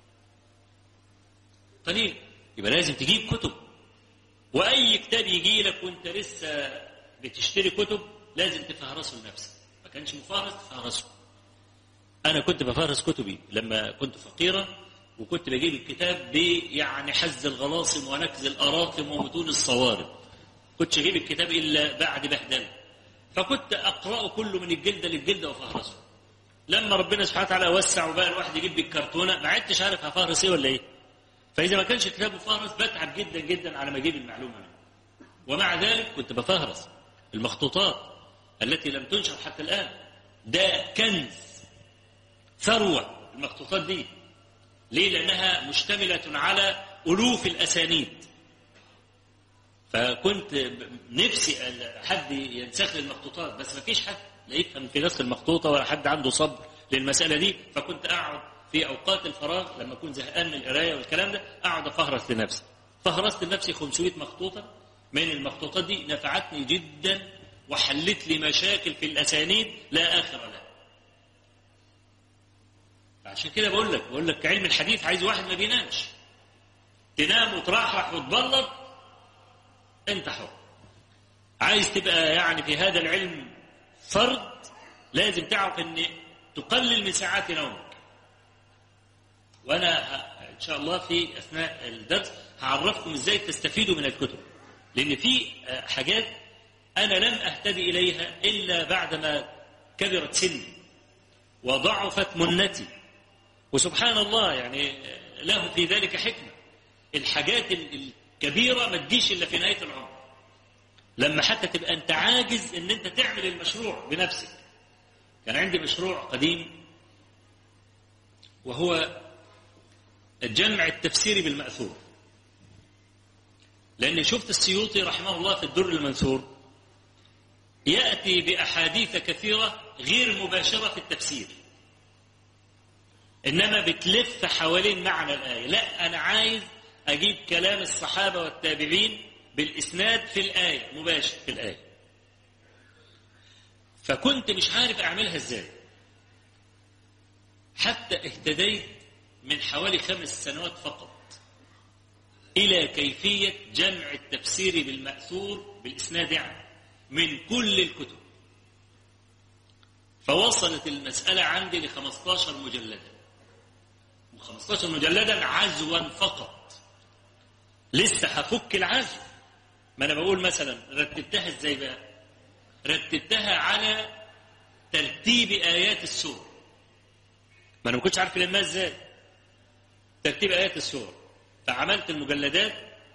قليل يبقى لازم تجيب كتب وأي كتاب يجي لك وأنت لسه بتشتري كتب لازم تفهرسه لنفسك ما كانش مفهرس تفهرسه أنا كنت بفهرس كتبي لما كنت فقيرا وكنت بجيب الكتاب ب يعني حز الغلاصم ونكز الأراقم ومتون الصوارم كنتش أجيب الكتاب إلا بعد بهدله فكنت أقرأه كله من الجلدة للجلدة وفهرسه لما ربنا سبحانه وتعالى وسع وبقى الواحد يجيب بالكرتونة ما عدتش عارف هفهرس إيه ولا إيه فإذا ما كانش الكتاب مفهرس بتعب جدا جدا على ما أجيب المعلومة منه ومع ذلك كنت بفهرس المخطوطات التي لم تنشر حتى الآن ده كنز ثروة المخطوطات دي ليه لأنها مشتملة على ألوف الأسانيد فكنت نفسي حد ينسخ لي المخطوطات بس ما فيش حد لا يفهم في نسخ المخطوطة ولا حد عنده صبر للمسألة دي فكنت أقعد في أوقات الفراغ لما أكون زهقان من القراية والكلام ده أقعد أفهرس لنفسي فهرست لنفسي 500 مخطوطة من المخطوطات دي نفعتني جدا وحلت لي مشاكل في الأسانيد لا آخر لها عشان كده بقول لك بقول لك علم الحديث عايز واحد ما بينامش تنام وترحرح وتبلط انت حر عايز تبقى يعني في هذا العلم فرد لازم تعرف ان تقلل من ساعات نومك وانا ان شاء الله في اثناء الدرس هعرفكم ازاي تستفيدوا من الكتب لان في حاجات انا لم اهتدي اليها الا بعدما كبرت سني وضعفت منتي وسبحان الله يعني له في ذلك حكمة الحاجات الكبيرة ما تجيش إلا في نهاية العمر لما حتى تبقى أنت عاجز أن أنت تعمل المشروع بنفسك كان عندي مشروع قديم وهو الجمع التفسيري بالمأثور لأن شفت السيوطي رحمه الله في الدر المنثور يأتي بأحاديث كثيرة غير مباشرة في التفسير إنما بتلف حوالين معنى الآية لا أنا عايز أجيب كلام الصحابة والتابعين بالإسناد في الآية مباشر في الآية فكنت مش عارف أعملها إزاي حتى اهتديت من حوالي خمس سنوات فقط إلى كيفية جمع التفسير بالمأثور بالإسناد يعني من كل الكتب فوصلت المسألة عندي ل 15 مجلدا و15 مجلدا عزوا فقط لسه هفك العزو ما انا بقول مثلا رتبتها ازاي بقى رتبتها على ترتيب ايات السور ما انا ما كنتش عارف لما ازاي ترتيب ايات السور فعملت المجلدات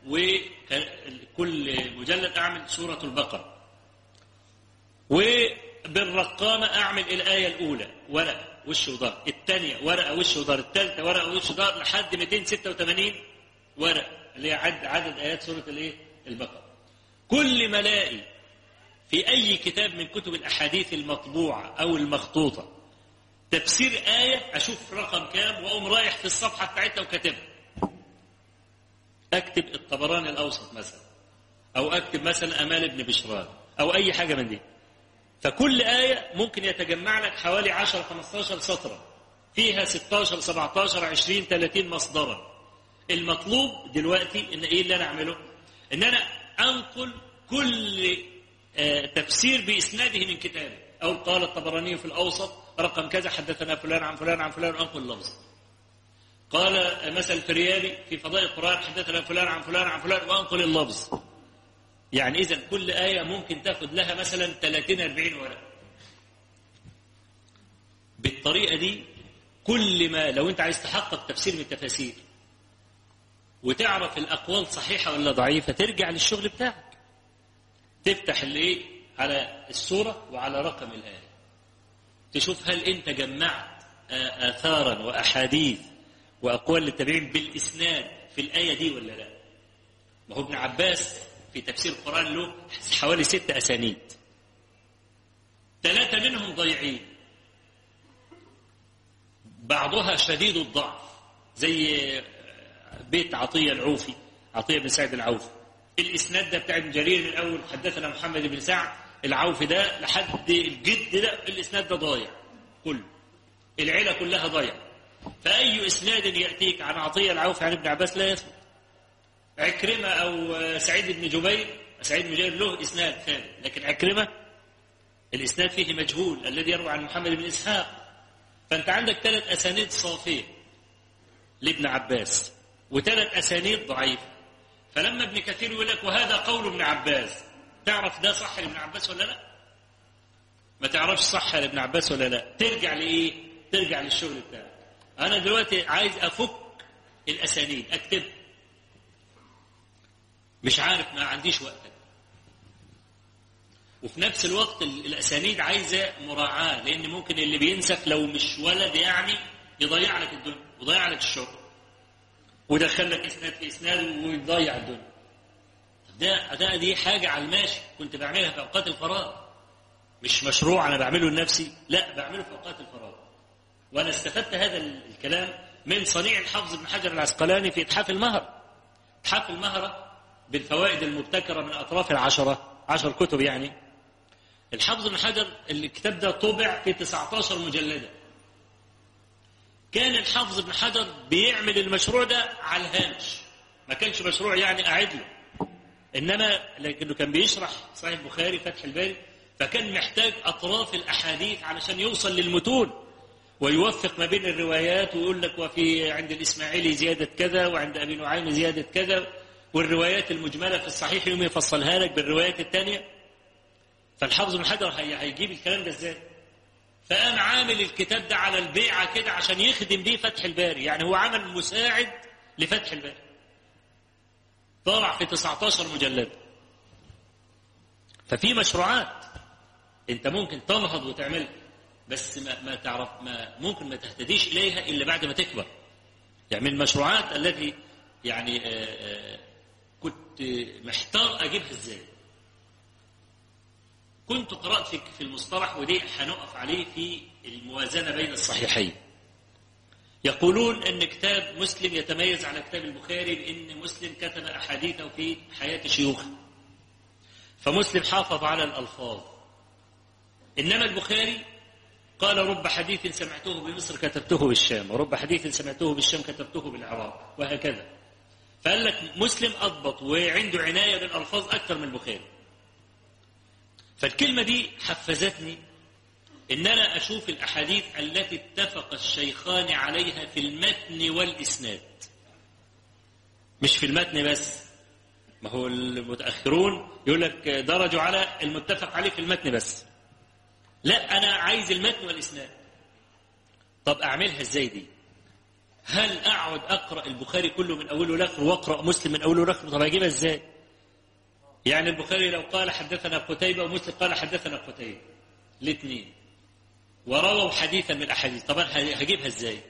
وكل مجلد اعمل سوره البقره وبالرقامه اعمل الايه الاولى ورقه وش وظهر الثانيه ورقه وش وظهر الثالثه ورقه وش وظهر لحد 286 ورقه اللي هي عدد, عدد ايات سوره الايه البقره كل ما الاقي في اي كتاب من كتب الاحاديث المطبوعه او المخطوطه تفسير ايه اشوف رقم كام واقوم رايح في الصفحه بتاعتها وكاتبها اكتب الطبراني الاوسط مثلا او اكتب مثلا امال ابن بشران او اي حاجه من دي فكل آية ممكن يتجمع لك حوالي 10 15 سطرا فيها 16 17 20 30 مصدرا المطلوب دلوقتي ان ايه اللي انا اعمله ان انا انقل كل آه تفسير باسناده من كتابه او قال الطبراني في الاوسط رقم كذا حدثنا فلان عن فلان عن فلان انقل اللفظ قال مثل الفريابي في فضائل القران حدثنا فلان عن فلان عن فلان وانقل اللفظ يعني إذا كل آية ممكن تاخد لها مثلا 30 40 ورقة بالطريقة دي كل ما لو أنت عايز تحقق تفسير من التفاسير وتعرف الأقوال صحيحة ولا ضعيفة ترجع للشغل بتاعك تفتح الايه على السورة وعلى رقم الآية تشوف هل أنت جمعت آثارا وأحاديث وأقوال للتابعين بالإسناد في الآية دي ولا لا ما هو ابن عباس في تفسير القرآن له حوالي ست أسانيد ثلاثة منهم ضيعين بعضها شديد الضعف زي بيت عطية العوفي عطية بن سعد العوفي الإسناد ده بتاع ابن جرير من أول حدثنا محمد بن سعد العوفي ده لحد الجد ده الإسناد ده ضايع كله العيلة كلها ضايع فأي إسناد يأتيك عن عطية العوفي عن ابن عباس لا يثبت عكرمة أو سعيد بن جبير سعيد بن جبير له إسناد ثاني لكن عكرمة الإسناد فيه مجهول الذي يروى عن محمد بن إسحاق فأنت عندك ثلاث أسانيد صافية لابن عباس وثلاث أسانيد ضعيفة فلما ابن كثير يقول لك وهذا قول ابن عباس تعرف ده صح لابن عباس ولا لا ما تعرفش صح لابن عباس ولا لا ترجع لإيه ترجع للشغل بتاعك أنا دلوقتي عايز أفك الأسانيد أكتبها مش عارف ما عنديش وقت وفي نفس الوقت الاسانيد عايزه مراعاه لان ممكن اللي بينسف لو مش ولد يعني يضيع لك الدنيا ويضيع لك الشغل ويدخل لك اسناد في اسناد ويضيع الدنيا ده ده دي حاجه على الماشي كنت بعملها في اوقات الفراغ مش مشروع انا بعمله لنفسي لا بعمله في اوقات الفراغ وانا استفدت هذا الكلام من صنيع الحافظ ابن حجر العسقلاني في اتحاف المهر اتحاف المهره بالفوائد المبتكرة من أطراف العشرة عشر كتب يعني الحافظ بن حجر الكتاب ده طبع في 19 مجلدة كان الحافظ بن حجر بيعمل المشروع ده على الهامش ما كانش مشروع يعني أعد له إنما لكنه كان بيشرح صحيح البخاري فتح الباري فكان محتاج أطراف الأحاديث علشان يوصل للمتون ويوفق ما بين الروايات ويقول لك وفي عند الإسماعيلي زيادة كذا وعند أبي نعيم زيادة كذا والروايات المجملة في الصحيح يوم يفصلها لك بالروايات الثانية فالحافظ بن حجر هيجيب الكلام ده ازاي فقام عامل الكتاب ده على البيعة كده عشان يخدم بيه فتح الباري يعني هو عمل مساعد لفتح الباري طلع في 19 مجلد ففي مشروعات انت ممكن تنهض وتعملها بس ما, ما تعرف ما ممكن ما تهتديش اليها الا بعد ما تكبر يعني من المشروعات التي يعني آآ آآ كنت محتار اجيبها ازاي كنت قرات في في المصطلح ودي هنقف عليه في الموازنه بين الصحيحين يقولون ان كتاب مسلم يتميز على كتاب البخاري بان مسلم كتب احاديثه في حياه شيوخه فمسلم حافظ على الالفاظ انما البخاري قال رب حديث سمعته بمصر كتبته بالشام ورب حديث سمعته بالشام كتبته بالعراق وهكذا فقال لك مسلم أضبط وعنده عناية بالألفاظ أكثر من البخاري فالكلمة دي حفزتني إن أنا أشوف الأحاديث التي اتفق الشيخان عليها في المتن والإسناد مش في المتن بس ما هو المتأخرون يقول لك درجوا على المتفق عليه في المتن بس لا أنا عايز المتن والإسناد طب أعملها إزاي دي هل أقعد أقرأ البخاري كله من أوله لآخره وأقرأ مسلم من أوله لآخره طب أجيبها إزاي يعني البخاري لو قال حدثنا قتيبة ومسلم قال حدثنا قتيبة الاثنين ورووا حديثا من الأحاديث طبعا هجيبها إزاي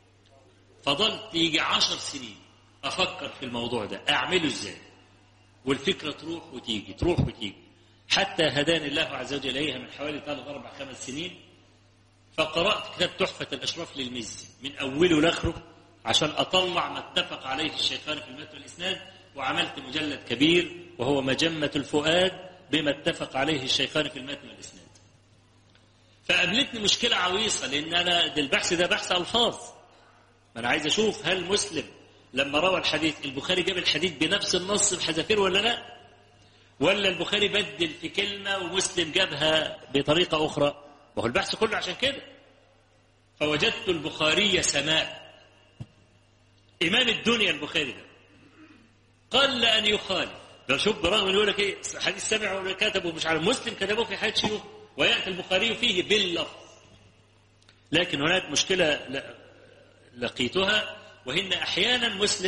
فضلت يجي عشر سنين أفكر في الموضوع ده أعمله إزاي والفكرة تروح وتيجي تروح وتيجي حتى هداني الله عز وجل إليها من حوالي ثلاث أربع خمس سنين فقرأت كتاب تحفة الأشراف للمزي من أوله لآخره عشان أطلع ما اتفق عليه الشيخان في المتن والإسناد وعملت مجلد كبير وهو مجمة الفؤاد بما اتفق عليه الشيخان في المتن والإسناد فقابلتني مشكلة عويصة لأن أنا ده البحث ده بحث ألفاظ ما أنا عايز أشوف هل مسلم لما روى الحديث البخاري جاب الحديث بنفس النص بحذافير ولا لا ولا البخاري بدل في كلمة ومسلم جابها بطريقة أخرى وهو البحث كله عشان كده فوجدت البخاري سماء إمام الدنيا البخاري ده قل أن يخالف ده شوف برغم يقول لك ايه حديث سمع ولا كتبه مش عارف مسلم كتبه في حياة شيوخ ويأتي البخاري فيه باللفظ لكن هناك مشكلة لقيتها وهن أحيانا مسلم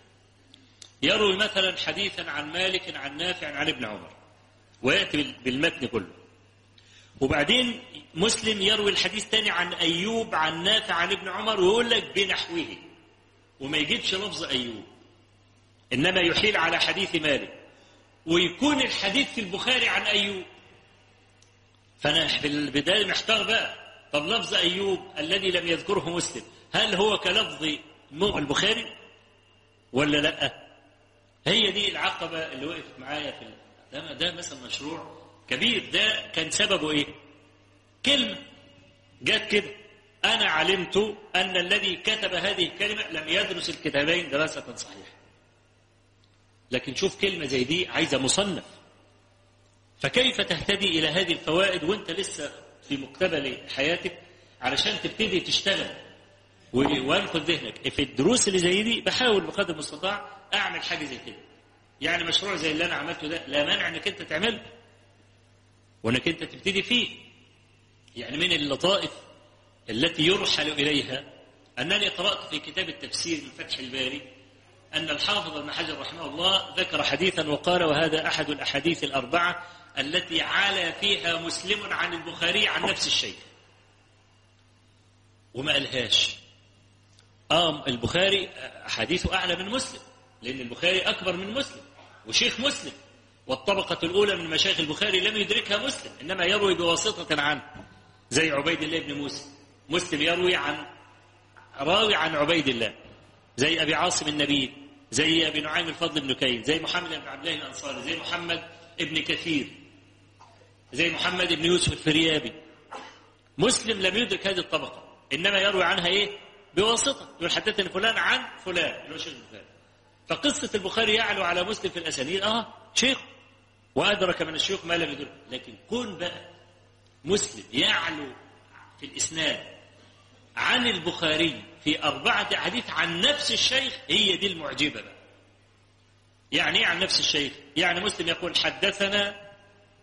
يروي مثلا حديثا عن مالك عن نافع عن ابن عمر ويأتي بالمتن كله وبعدين مسلم يروي الحديث تاني عن أيوب عن نافع عن ابن عمر ويقول لك بنحوه وما يجيبش لفظ أيوب إنما يحيل على حديث مالك ويكون الحديث في البخاري عن أيوب فأنا في البداية محتار بقى طب لفظ أيوب الذي لم يذكره مسلم هل هو كلفظ البخاري ولا لا هي دي العقبة اللي وقفت معايا في ده, ده مثلا مشروع كبير ده كان سببه ايه كلمة جت كده أنا علمت أن الذي كتب هذه الكلمة لم يدرس الكتابين دراسة صحيحة لكن شوف كلمة زي دي عايزة مصنف فكيف تهتدي إلى هذه الفوائد وانت لسه في مقتبل حياتك علشان تبتدي تشتغل وانقذ ذهنك في الدروس اللي زي دي بحاول بقدر المستطاع اعمل حاجه زي كده يعني مشروع زي اللي انا عملته ده لا مانع انك انت تعمله وانك انت تبتدي فيه يعني من اللطائف التي يرحل اليها انني قرات في كتاب التفسير من فتح الباري ان الحافظ ابن حجر رحمه الله ذكر حديثا وقال وهذا احد الاحاديث الاربعه التي علا فيها مسلم عن البخاري عن نفس الشيء وما قالهاش آه البخاري حديثه أعلى من مسلم لأن البخاري أكبر من مسلم وشيخ مسلم والطبقة الأولى من مشايخ البخاري لم يدركها مسلم إنما يروي بواسطة عنه زي عبيد الله بن موسى مسلم يروي عن راوي عن عبيد الله زي أبي عاصم النبي زي أبي نعيم الفضل بن كين زي محمد بن عبد الله الأنصاري زي محمد ابن كثير زي محمد بن يوسف الفريابي مسلم لم يدرك هذه الطبقة إنما يروي عنها إيه بواسطة يقول حدثني فلان عن فلان اللي هو شيخ البخاري فقصة البخاري يعلو على مسلم في الأسانيد آه شيخ وأدرك من الشيوخ ما لم يدرك لكن كون بقى مسلم يعلو في الإسناد عن البخاري في أربعة أحاديث عن نفس الشيخ هي دي المعجبة بقى يعني ايه عن نفس الشيخ يعني مسلم يقول حدثنا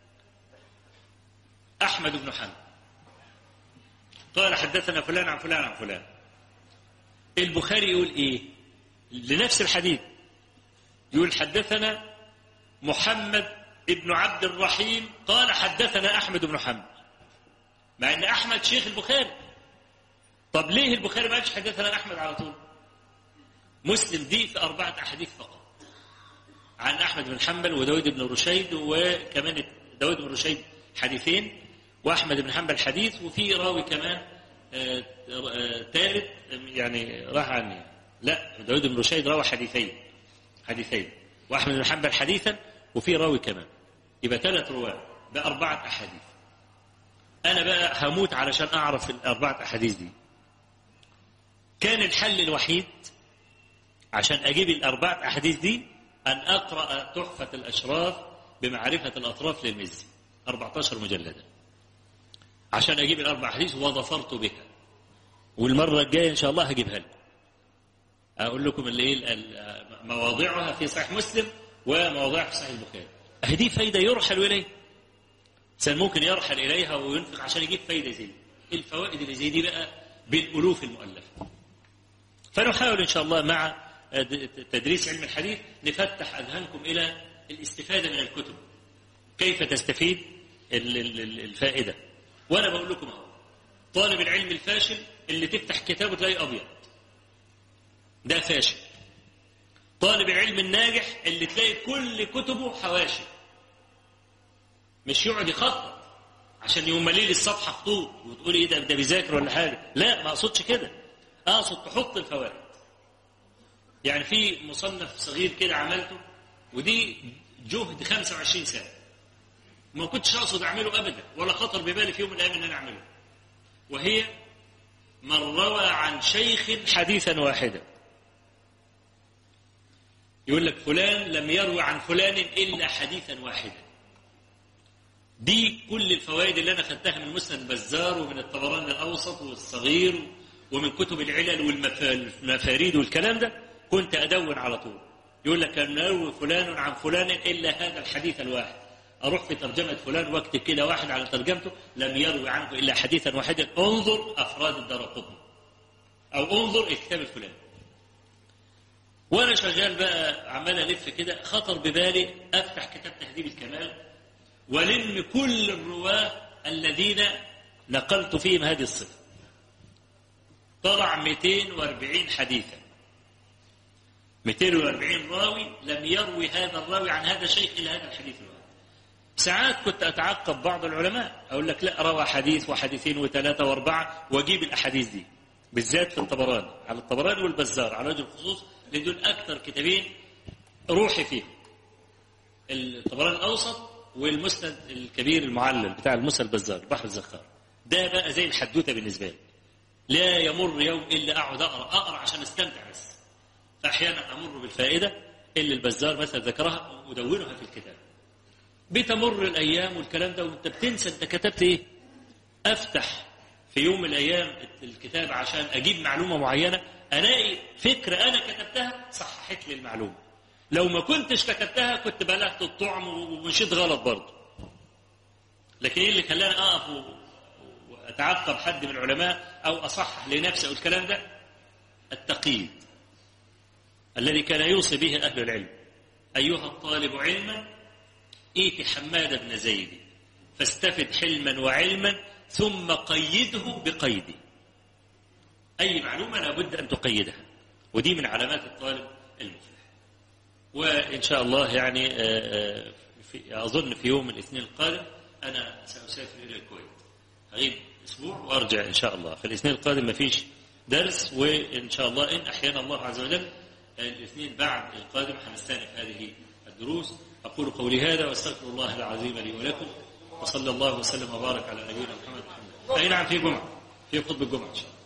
أحمد بن حنبل قال حدثنا فلان عن فلان عن فلان البخاري يقول ايه لنفس الحديث يقول حدثنا محمد ابن عبد الرحيم قال حدثنا احمد بن حنبل مع ان احمد شيخ البخاري طب ليه البخاري ما قالش حدثنا احمد على طول مسلم دي في اربعه احاديث فقط عن احمد بن حنبل وداود بن رشيد وكمان داود بن رشيد حديثين واحمد بن حنبل حديث وفي راوي كمان ثالث يعني راح عني لا داود بن رشيد روى حديثين حديثين واحمد بن حنبل حديثا وفي راوي كمان يبقى ثلاث رواه بأربعة أحاديث أنا بقى هموت علشان أعرف الأربعة أحاديث دي كان الحل الوحيد عشان أجيب الأربعة أحاديث دي أن أقرأ تحفة الأشراف بمعرفة الأطراف للمزي 14 مجلدا عشان أجيب الأربع حديث وظفرت بها والمرة الجاية إن شاء الله هجيبها لكم أقول لكم اللي إيه ال- مواضعها في صحيح مسلم ومواضعها في صحيح البخاري هدي فايدة يرحل إليه إنسان ممكن يرحل إليها وينفق عشان يجيب فايدة زي دي الفوائد اللي زي دي بقى بالألوف المؤلفة فنحاول إن شاء الله مع تدريس علم الحديث نفتح أذهانكم إلى الاستفادة من الكتب كيف تستفيد ال- ال- ال- الفائدة وأنا بقول لكم أهو طالب العلم الفاشل اللي تفتح كتابه تلاقي أبيض ده فاشل طالب العلم الناجح اللي تلاقي كل كتبه حواشي مش يقعد يخطط عشان يملي لي الصفحه خطوط وتقول ايه ده ده بيذاكر ولا حاجه لا ما اقصدش كده اقصد تحط الفوائد يعني في مصنف صغير كده عملته ودي جهد 25 سنه ما كنتش اقصد اعمله ابدا ولا خطر ببالي في يوم من الايام ان انا اعمله وهي من روى عن شيخ حديثا واحدا يقول لك فلان لم يروي عن فلان الا حديثا واحدا دي كل الفوائد اللي انا خدتها من مسند البزار ومن الطبراني الاوسط والصغير ومن كتب العلل والمفاريد والكلام ده كنت ادون على طول يقول لك كان يروي فلان عن فلان الا هذا الحديث الواحد اروح في ترجمه فلان واكتب كده واحد على ترجمته لم يروي عنه الا حديثا واحدا انظر افراد الدار القطني او انظر الكتاب الفلاني وانا شغال بقى عمال الف كده خطر ببالي افتح كتاب تهذيب الكمال ولم كل الرواه الذين نقلت فيهم هذه الصفه طلع 240 حديثا 240 راوي لم يروي هذا الراوي عن هذا الشيخ الا هذا الحديث الواحد ساعات كنت اتعقب بعض العلما اقول لك لا روى حديث وحديثين وثلاثه واربعه واجيب الاحاديث دي بالذات في الطبراني على الطبراني والبزار على وجه الخصوص لان دول اكثر كتابين روحي فيهم الطبراني الاوسط والمسند الكبير المعلل بتاع المسند البزار بحر الزخار ده بقى زي الحدوته بالنسبه لي لا يمر يوم الا اقعد اقرا اقرا عشان استمتع بس فاحيانا امر بالفائده اللي البزار مثلا ذكرها ادونها في الكتاب بتمر الايام والكلام ده وانت بتنسى انت كتبت ايه افتح في يوم من الايام الكتاب عشان اجيب معلومه معينه الاقي فكره انا كتبتها صححت لي المعلومه لو ما كنتش كتبتها كنت بلغت الطعم ومشيت غلط برضه لكن ايه اللي خلاني اقف و- واتعقب حد من العلماء او اصحح لنفسي او الكلام ده التقييد الذي كان يوصي به اهل العلم ايها الطالب علما ائت حماد بن زيد فاستفد حلما وعلما ثم قيده بقيدي اي معلومه لابد ان تقيدها ودي من علامات الطالب المفلح وإن شاء الله يعني آه، آه، في أظن في يوم الاثنين القادم أنا سأسافر إلى الكويت أغيب أسبوع وأرجع إن شاء الله في الاثنين القادم ما فيش درس وإن شاء الله إن أحيانا الله عز وجل آه، الاثنين بعد القادم حنستأنف هذه الدروس أقول قولي هذا وأستغفر الله العظيم لي ولكم وصلى الله وسلم وبارك على نبينا محمد محمد أي نعم في جمعة في خطبة الجمعة إن شاء الله